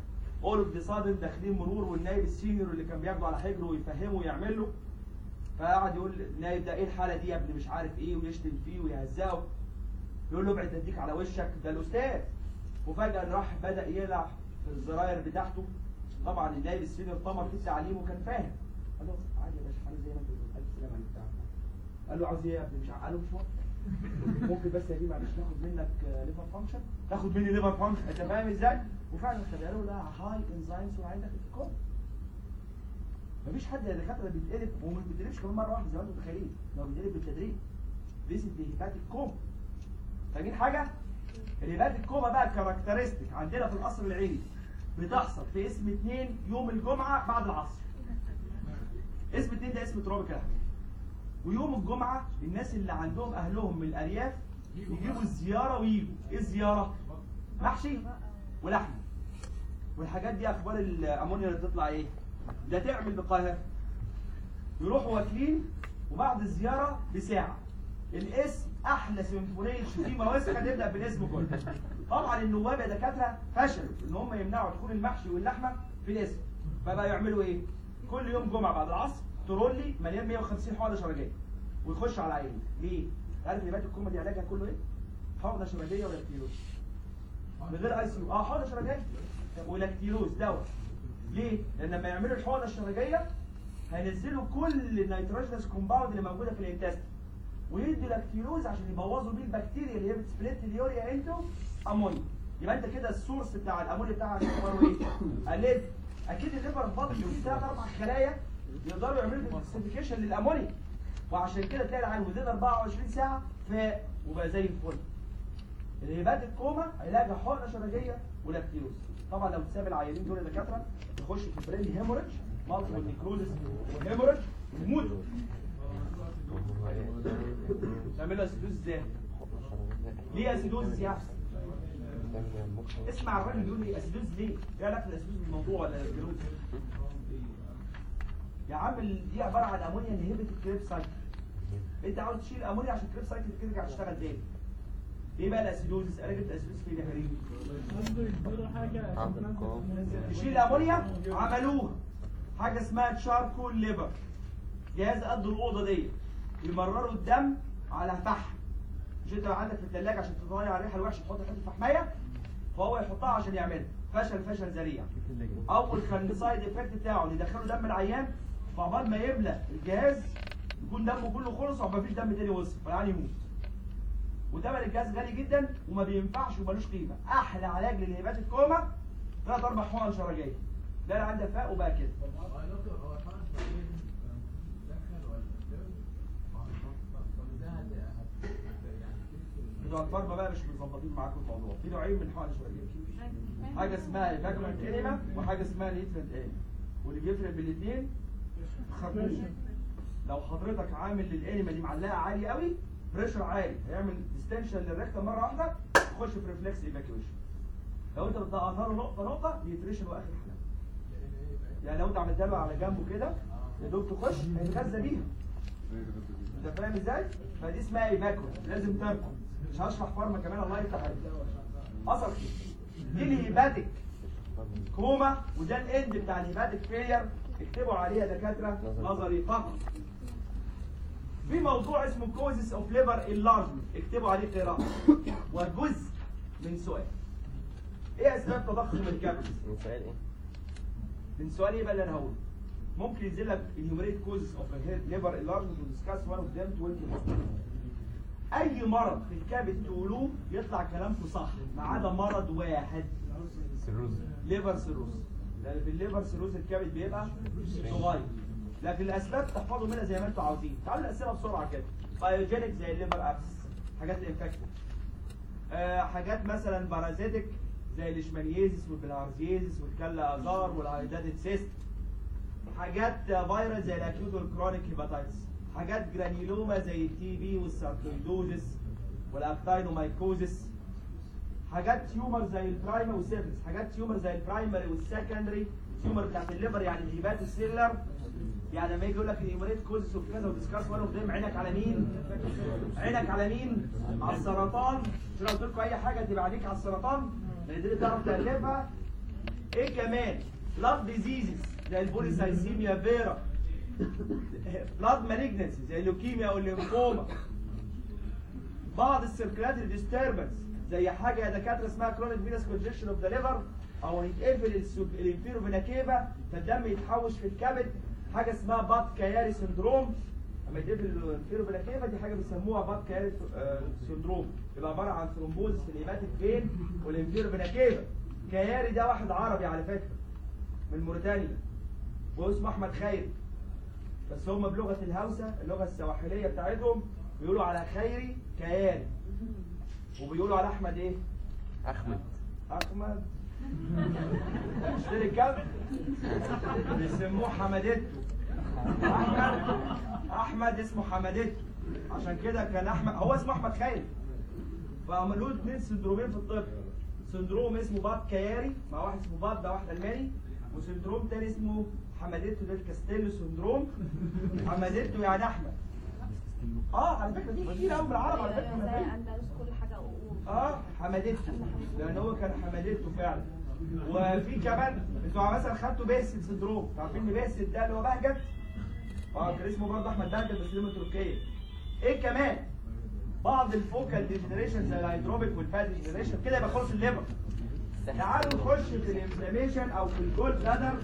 اول اوف ذا سادن داخلين مرور والنايب السينيور اللي كان بياخده على حجره ويفهمه ويعمل له فقعد يقول النايب ده ايه الحاله دي يا ابني مش عارف ايه ويشتم فيه ويهزقه يقول له ابعد اديك على وشك ده الاستاذ وفجاه راح بدا يلعب في الزراير بتاعته طبعا النايب السينيور طمر في التعليم وكان فاهم قال له عادي يا باشا حاجه زي ما انت بتقول الف سلامه عليك بتاع قال له عاوز ايه يا ابني مش عارف. قال له مش وقت ممكن بس يا دي معلش ناخد منك ليفر فانكشن تاخد مني ليفر فانكشن انت فاهم ازاي وفعلا خدها له لا هاي انزايمز وعندك الكون مفيش حد يا دكاتره بيتقلب وما بيتقلبش كمان مره واحده زي ما انتم متخيلين لو بيتقلب بالتدريج ذيس از هيباتيك كوم فاهمين حاجه الهيباتيك كوما بقى كاركترستيك عندنا في القصر العيني بتحصل في اسم اثنين يوم الجمعه بعد العصر اسم اثنين ده اسم تروبيكال ويوم الجمعة الناس اللي عندهم أهلهم من الأرياف يجيبوا الزيارة ويجوا إيه الزيارة؟ محشي ولحمة والحاجات دي أخبار الأمونيا اللي بتطلع إيه؟ ده تعمل بقاهرة يروحوا واكلين وبعد الزيارة بساعة الاسم أحلى سيمفونية شتيمة وسخة تبدأ بالاسم كله طبعا النواب يا دكاترة فشلوا إن هم يمنعوا دخول المحشي واللحمة في الاسم فبقى يعملوا إيه؟ كل يوم جمعة بعد العصر ترولي مليان 150 حقنه شرجيه ويخش على عيني ليه؟ عارف نبات الكومه دي علاجها كله ايه؟ حقنه شرجيه ولا كتيروز من غير اي سي اه حقنه شرجيه ولا كتيروز دواء ليه؟ لان لما يعملوا الحقنه الشرجيه هينزلوا كل النيتروجينس كومباوند اللي موجوده في الانتستين ويدوا لاكتيروز عشان يبوظوا بيه البكتيريا اللي هي بتسبليت اليوريا انتو امونيا يبقى انت كده السورس بتاع الامونيا بتاعك اخباره ايه؟ قللت اكيد الليفر فاضي وفيه ثلاث اربع خلايا يقدروا يعملوا ديتوكسيفيكيشن للامونيا وعشان كده تلاقي العين وزيد 24 ساعه فاق وبقى زي الفل الهبات الكوما علاجها حقنه شرجيه ولاكتيروز طبعا لو تساب العيانين دول الدكاتره يخش في برين هيموريدج مالتيبل نيكروزس وهيموريدج ويموت تعمل له اسيدوز ازاي؟ ليه اسيدوز يا حسن؟ اسمع الراجل بيقول لي اسيدوز ليه؟ ايه علاقه الاسيدوز بالموضوع ولا الجلوز؟ يا عم دي عباره عن امونيا انهبت الكريب سايكل انت عاوز تشيل الامونيا عشان الكريب سايكل ترجع تشتغل تاني ايه بقى الاسيدوزس انا جبت اسيدوز فين يا كريم تشيل الامونيا عملوها حاجه اسمها تشاركول ليفر جهاز قد الاوضه دي يمرروا الدم على فحم مش انت عندك في الثلاجه عشان تطلع الريحه الوحشه تحط حته فحمايه فهو يحطها عشان يعملها فشل فشل ذريع اول كان السايد افكت بتاعه ان يدخلوا دم العيان فعقبال ما يملى الجهاز يكون دمه كله خلص ومفيش دم تاني وصل فالعيان يموت وتمن الجهاز غالي جدا وما بينفعش ومالوش قيمه احلى علاج للهبات الكوما ثلاث اربع حقن شرجيه ده اللي عنده فاق وبقى كده بتوع الفارما بقى مش مظبطين معاكم الموضوع في نوعين من الحقن الشرجيه حاجه اسمها ايفاكوانت انيما وحاجه اسمها ليترنت انيما واللي بيفرق بين الاثنين خرطوش لو حضرتك عامل للانيما دي معلقه عالي قوي بريشر عالي هيعمل ديستنشن للريكتم مره واحده يخش في ريفلكس ايفاكيويشن لو انت بتضغطها له نقطه نقطه يترشن واخر حلقه يعني لو انت عملتها له على جنبه كده يا دوب تخش هيتغذى بيها انت فاهم ازاي؟ فدي اسمها ايفاكوانت لازم تركب مش هشرح فارما كمان الله يفتح عليك اثر دي الهيباتيك كوما وده الاند بتاع الهيباتيك فيلير اكتبوا عليها دكاتره نظري فقط في موضوع اسمه كوزس اوف ليفر انلارجمنت اكتبوا عليه قراءه وجزء من سؤال ايه اسباب تضخم الكبد من سؤال ايه؟ من سؤال ايه بقى اللي انا هقوله ممكن ينزل لك انيوميريت كوز اوف ليفر انلارجمنت وديسكاس وان اوف ذيم 20 اي مرض في الكبد تقولوه يطلع كلامكم صح ما عدا مرض واحد ليفر سيروز لان في الليفر سيروز الكبد بيبقى صغير لكن الاسباب تحفظوا منها زي ما انتم عاوزين تعالوا الاسئله بسرعه كده بايوجينيك زي الليفر ابس حاجات الانفكتد آه حاجات مثلا بارازيتك زي الاشمانيزيس والبلهارزيزيس والكلا ازار والهايداتد سيست حاجات فيروس زي الاكيوت والكرونيك هيباتايتس حاجات جرانيلوما زي التي بي والساركويدوزس والابتاينومايكوزس حاجات تيومر زي البرايمري والسيرفس حاجات تيومر زي البرايمري والسكندري تيومر بتاعت الليفر يعني الهيبات السيلر يعني لما يجي يقول لك الهيموريت كوزس وكذا وديسكاس وان اوف ذيم عينك على مين؟ عينك على مين؟ على السرطان مش أنا قلت لكم اي حاجه تبقى عليك على السرطان لان دي اللي تعرف تالفها ايه كمان بلاد ديزيزز زي البوليسايسيميا فيرا بلاد مالجنسي زي اللوكيميا او الليمفوما بعض السيركلاتري ديستربنس زي حاجه يا دكاتره اسمها كرونيك فينس كونجكشن اوف ذا ليفر او يتقفل السوب- الانفيرو فينا كيفا فالدم يتحوش في الكبد حاجه اسمها بات كياري سندروم لما يتقفل الانفيرو فينا كيفا دي حاجه بيسموها بات كياري آه، سندروم يبقى عباره عن ثرومبوز في الهيباتيك فين والانفيرو فينا كيفا كياري ده واحد عربي على فكره من موريتانيا واسمه احمد خيري بس هم بلغه الهوسه اللغه السواحليه بتاعتهم بيقولوا على خيري كياري وبيقولوا على احمد ايه احمد احمد اشتري كم بيسموه حمدته احمد احمد اسمه حمدته عشان كده كان احمد هو اسمه احمد خيري فعملوا له اثنين سندرومين في الطب سندروم اسمه باب كياري مع واحد اسمه باب ده واحد الماني وسندروم تاني اسمه حمدته ده الكاستيلو سندروم حمدته يعني احمد اه على فكره دي كتير قوي بالعربي على فكره زي حمدته. اندلس كل حاجه أقول. اه حمدته لان هو كان حمدته فعلا وفي كمان انتوا مثلا خدتوا باسل سندروم عارفين ان باسل ده اللي هو بهجت اه كان اسمه برضه احمد بهجت بس ليه من تركيا ايه كمان بعض الفوكال ديجنريشن زي الهيدروبيك والفات ديجنريشن كده يبقى خلص الليفر تعالوا نخش في الانفلاميشن او في الجولد بلادر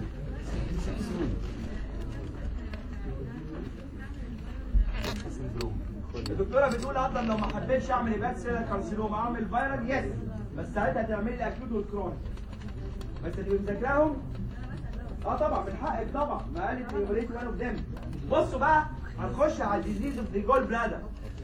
سندروم الدكتوره بتقول اصلا لو ما حبيتش اعمل هيبات سيلر كارسينوما اعمل فيرال يس بس ساعتها تعملي لي اكيوت والكرونيك بس اللي مذاكراهم اه طبعا من حقك طبعا ما قالت يوريت وان اوف ذيم بصوا بقى هنخش على الديزيز اوف ذا جول بلادر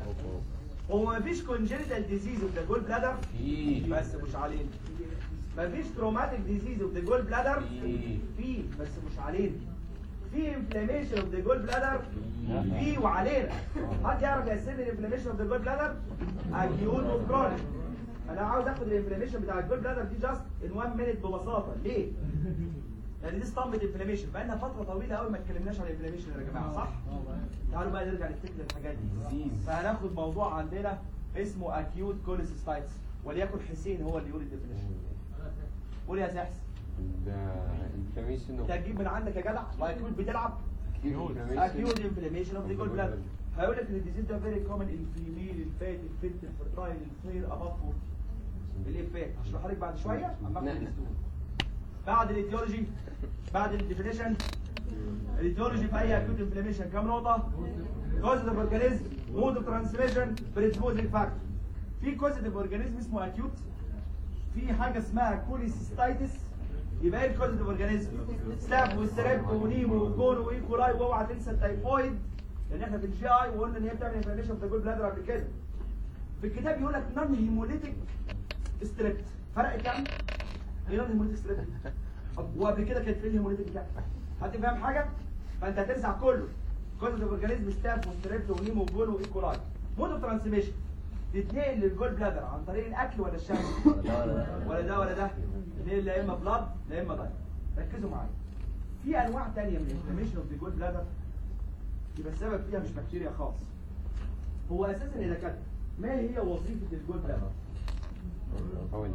هو ما فيش كونجنتال ديزيز اوف ذا جول بلادر في بس مش علينا ما فيش تروماتيك ديزيز اوف ذا جول بلادر في. في بس مش علينا في انفلاميشن اوف ذا جول بلادر في وعلينا حد يعرف يقسم لي الانفلاميشن اوف ذا جول بلادر اكيوت وكرونيك انا عاوز اخد الانفلاميشن بتاع الجول بلادر دي جاست ان 1 مينيت ببساطه ليه؟ لان دي اسطمبه انفلاميشن بقالنا فتره طويله قوي ما اتكلمناش عن الانفلاميشن يا جماعه صح؟ تعالوا بقى نرجع نفتكر الحاجات دي فهناخد موضوع عندنا اسمه اكيوت كوليسيستايتس وليكن حسين هو اللي يقول الديفينيشن قول يا سحس ده انفلاميشن انت هتجيب من عندك يا جدع واكيوت بتلعب اكيوت انفلاميشن اوف ذا جول بلادر هيقول لك ان الديزيز ده فيري كومن الفيميل الفات الفيت الفرتايل الفير اباف الافات هشرحها لك بعد شويه اما اخد الدستور. بعد الايديولوجي بعد الديفينيشن الايديولوجي في اي اكيوت انفلاميشن كام نقطه كوزيتيف اورجانيزم مود اوف ترانسميشن بريسبوزنج فاكتور في كوزيتيف اورجانيزم اسمه اكيوت في حاجه اسمها كوليسيستايتس يبقى ايه الكوزيتيف اورجانيزم ستاف وستريب ونيمو وكون وايكولاي واوعى تنسى التايفويد لان احنا في الجي اي وقلنا ان هي بتعمل انفلاميشن في الجول بلادر قبل كده في الكتاب يقول لك نون هيموليتيك ستريبت فرق كام؟ ايه نون هيموليتيك ستريبت؟ وقبل كده كانت فين الهيموليتيك بتاعك؟ حد فاهم حاجه؟ فانت هترزع كله كوزيتيف اورجانيزم ستاف وستريبت ونيمو وكون وايكولاي مود اوف ترانسميشن تتنقل للجول بلادر عن طريق الاكل ولا الشمس؟ ولا ده ولا ده الاثنين لا اما بلاد لا اما دايت ركزوا معايا في انواع تانية من الانفلاميشن اوف ذا جول بلادر يبقى السبب فيها مش بكتيريا خاص هو اساسا اذا كانت ما هي وظيفه الجول بلادر هو ده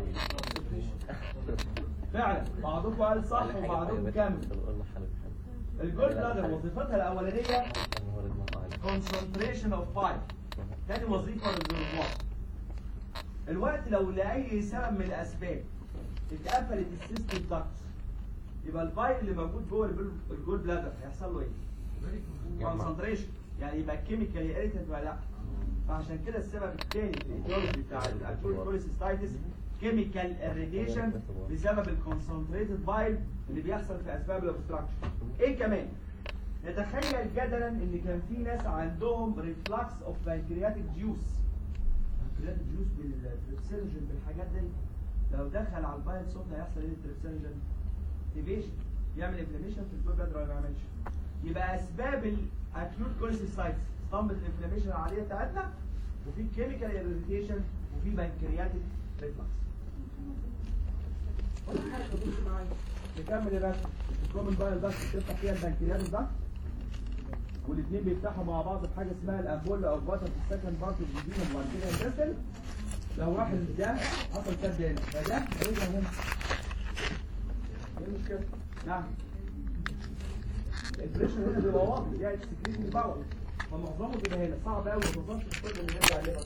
فعلا بعضكم قال صح وبعضكم كمل الجول بلادر وظيفتها الاولانيه concentration of fire تاني وظيفه للريزرفوار الوقت لو لاي سبب من الاسباب اتقفلت السيستم داكت يبقى الفايل اللي موجود جوه البل- الجول بلادر هيحصل له ايه؟ كونسنتريشن يعني يبقى كيميكال اريتنت ولا لا فعشان كده السبب الثاني في الايديولوجي بتاع الاكيوت كوليسيستايتس كيميكال اريديشن بسبب الكونسنتريتد فايل اللي بيحصل في اسباب الاوبستراكشن ايه كمان؟ نتخيل جدلا ان كان في ناس عندهم ريفلكس اوف بانكرياتيك جيوس بانكرياتيك جيوس بالتريبسينوجين بالحاجات دي لو دخل على البايل صوت هيحصل ايه التريبسينوجين؟ اكتيفيشن يعمل انفلاميشن في الجول بلادر ولا ما يعملش يبقى اسباب الاكيوت كوليسيستايتس اسطمبة الانفلاميشن العاديه بتاعتنا وفي كيميكال اريتيشن وفي بانكرياتيك ريفلكس نكمل يا باشا الكومن بايل داكت بتفتح فيها البنكرياتيك داكت والاثنين بيفتحوا مع بعض في حاجه اسمها الامبولا او باتر في السكند بارت اوف الجينوم وبعد كده ينتسل لو راح ده حصل شد هنا فده هيرجع هنا مشكله نعم البريشر هنا بيبقى واطي يعني سكريت من باور فمعظمه بيبقى هنا صعب قوي ما توصلش الكل اللي بيرجع ليفر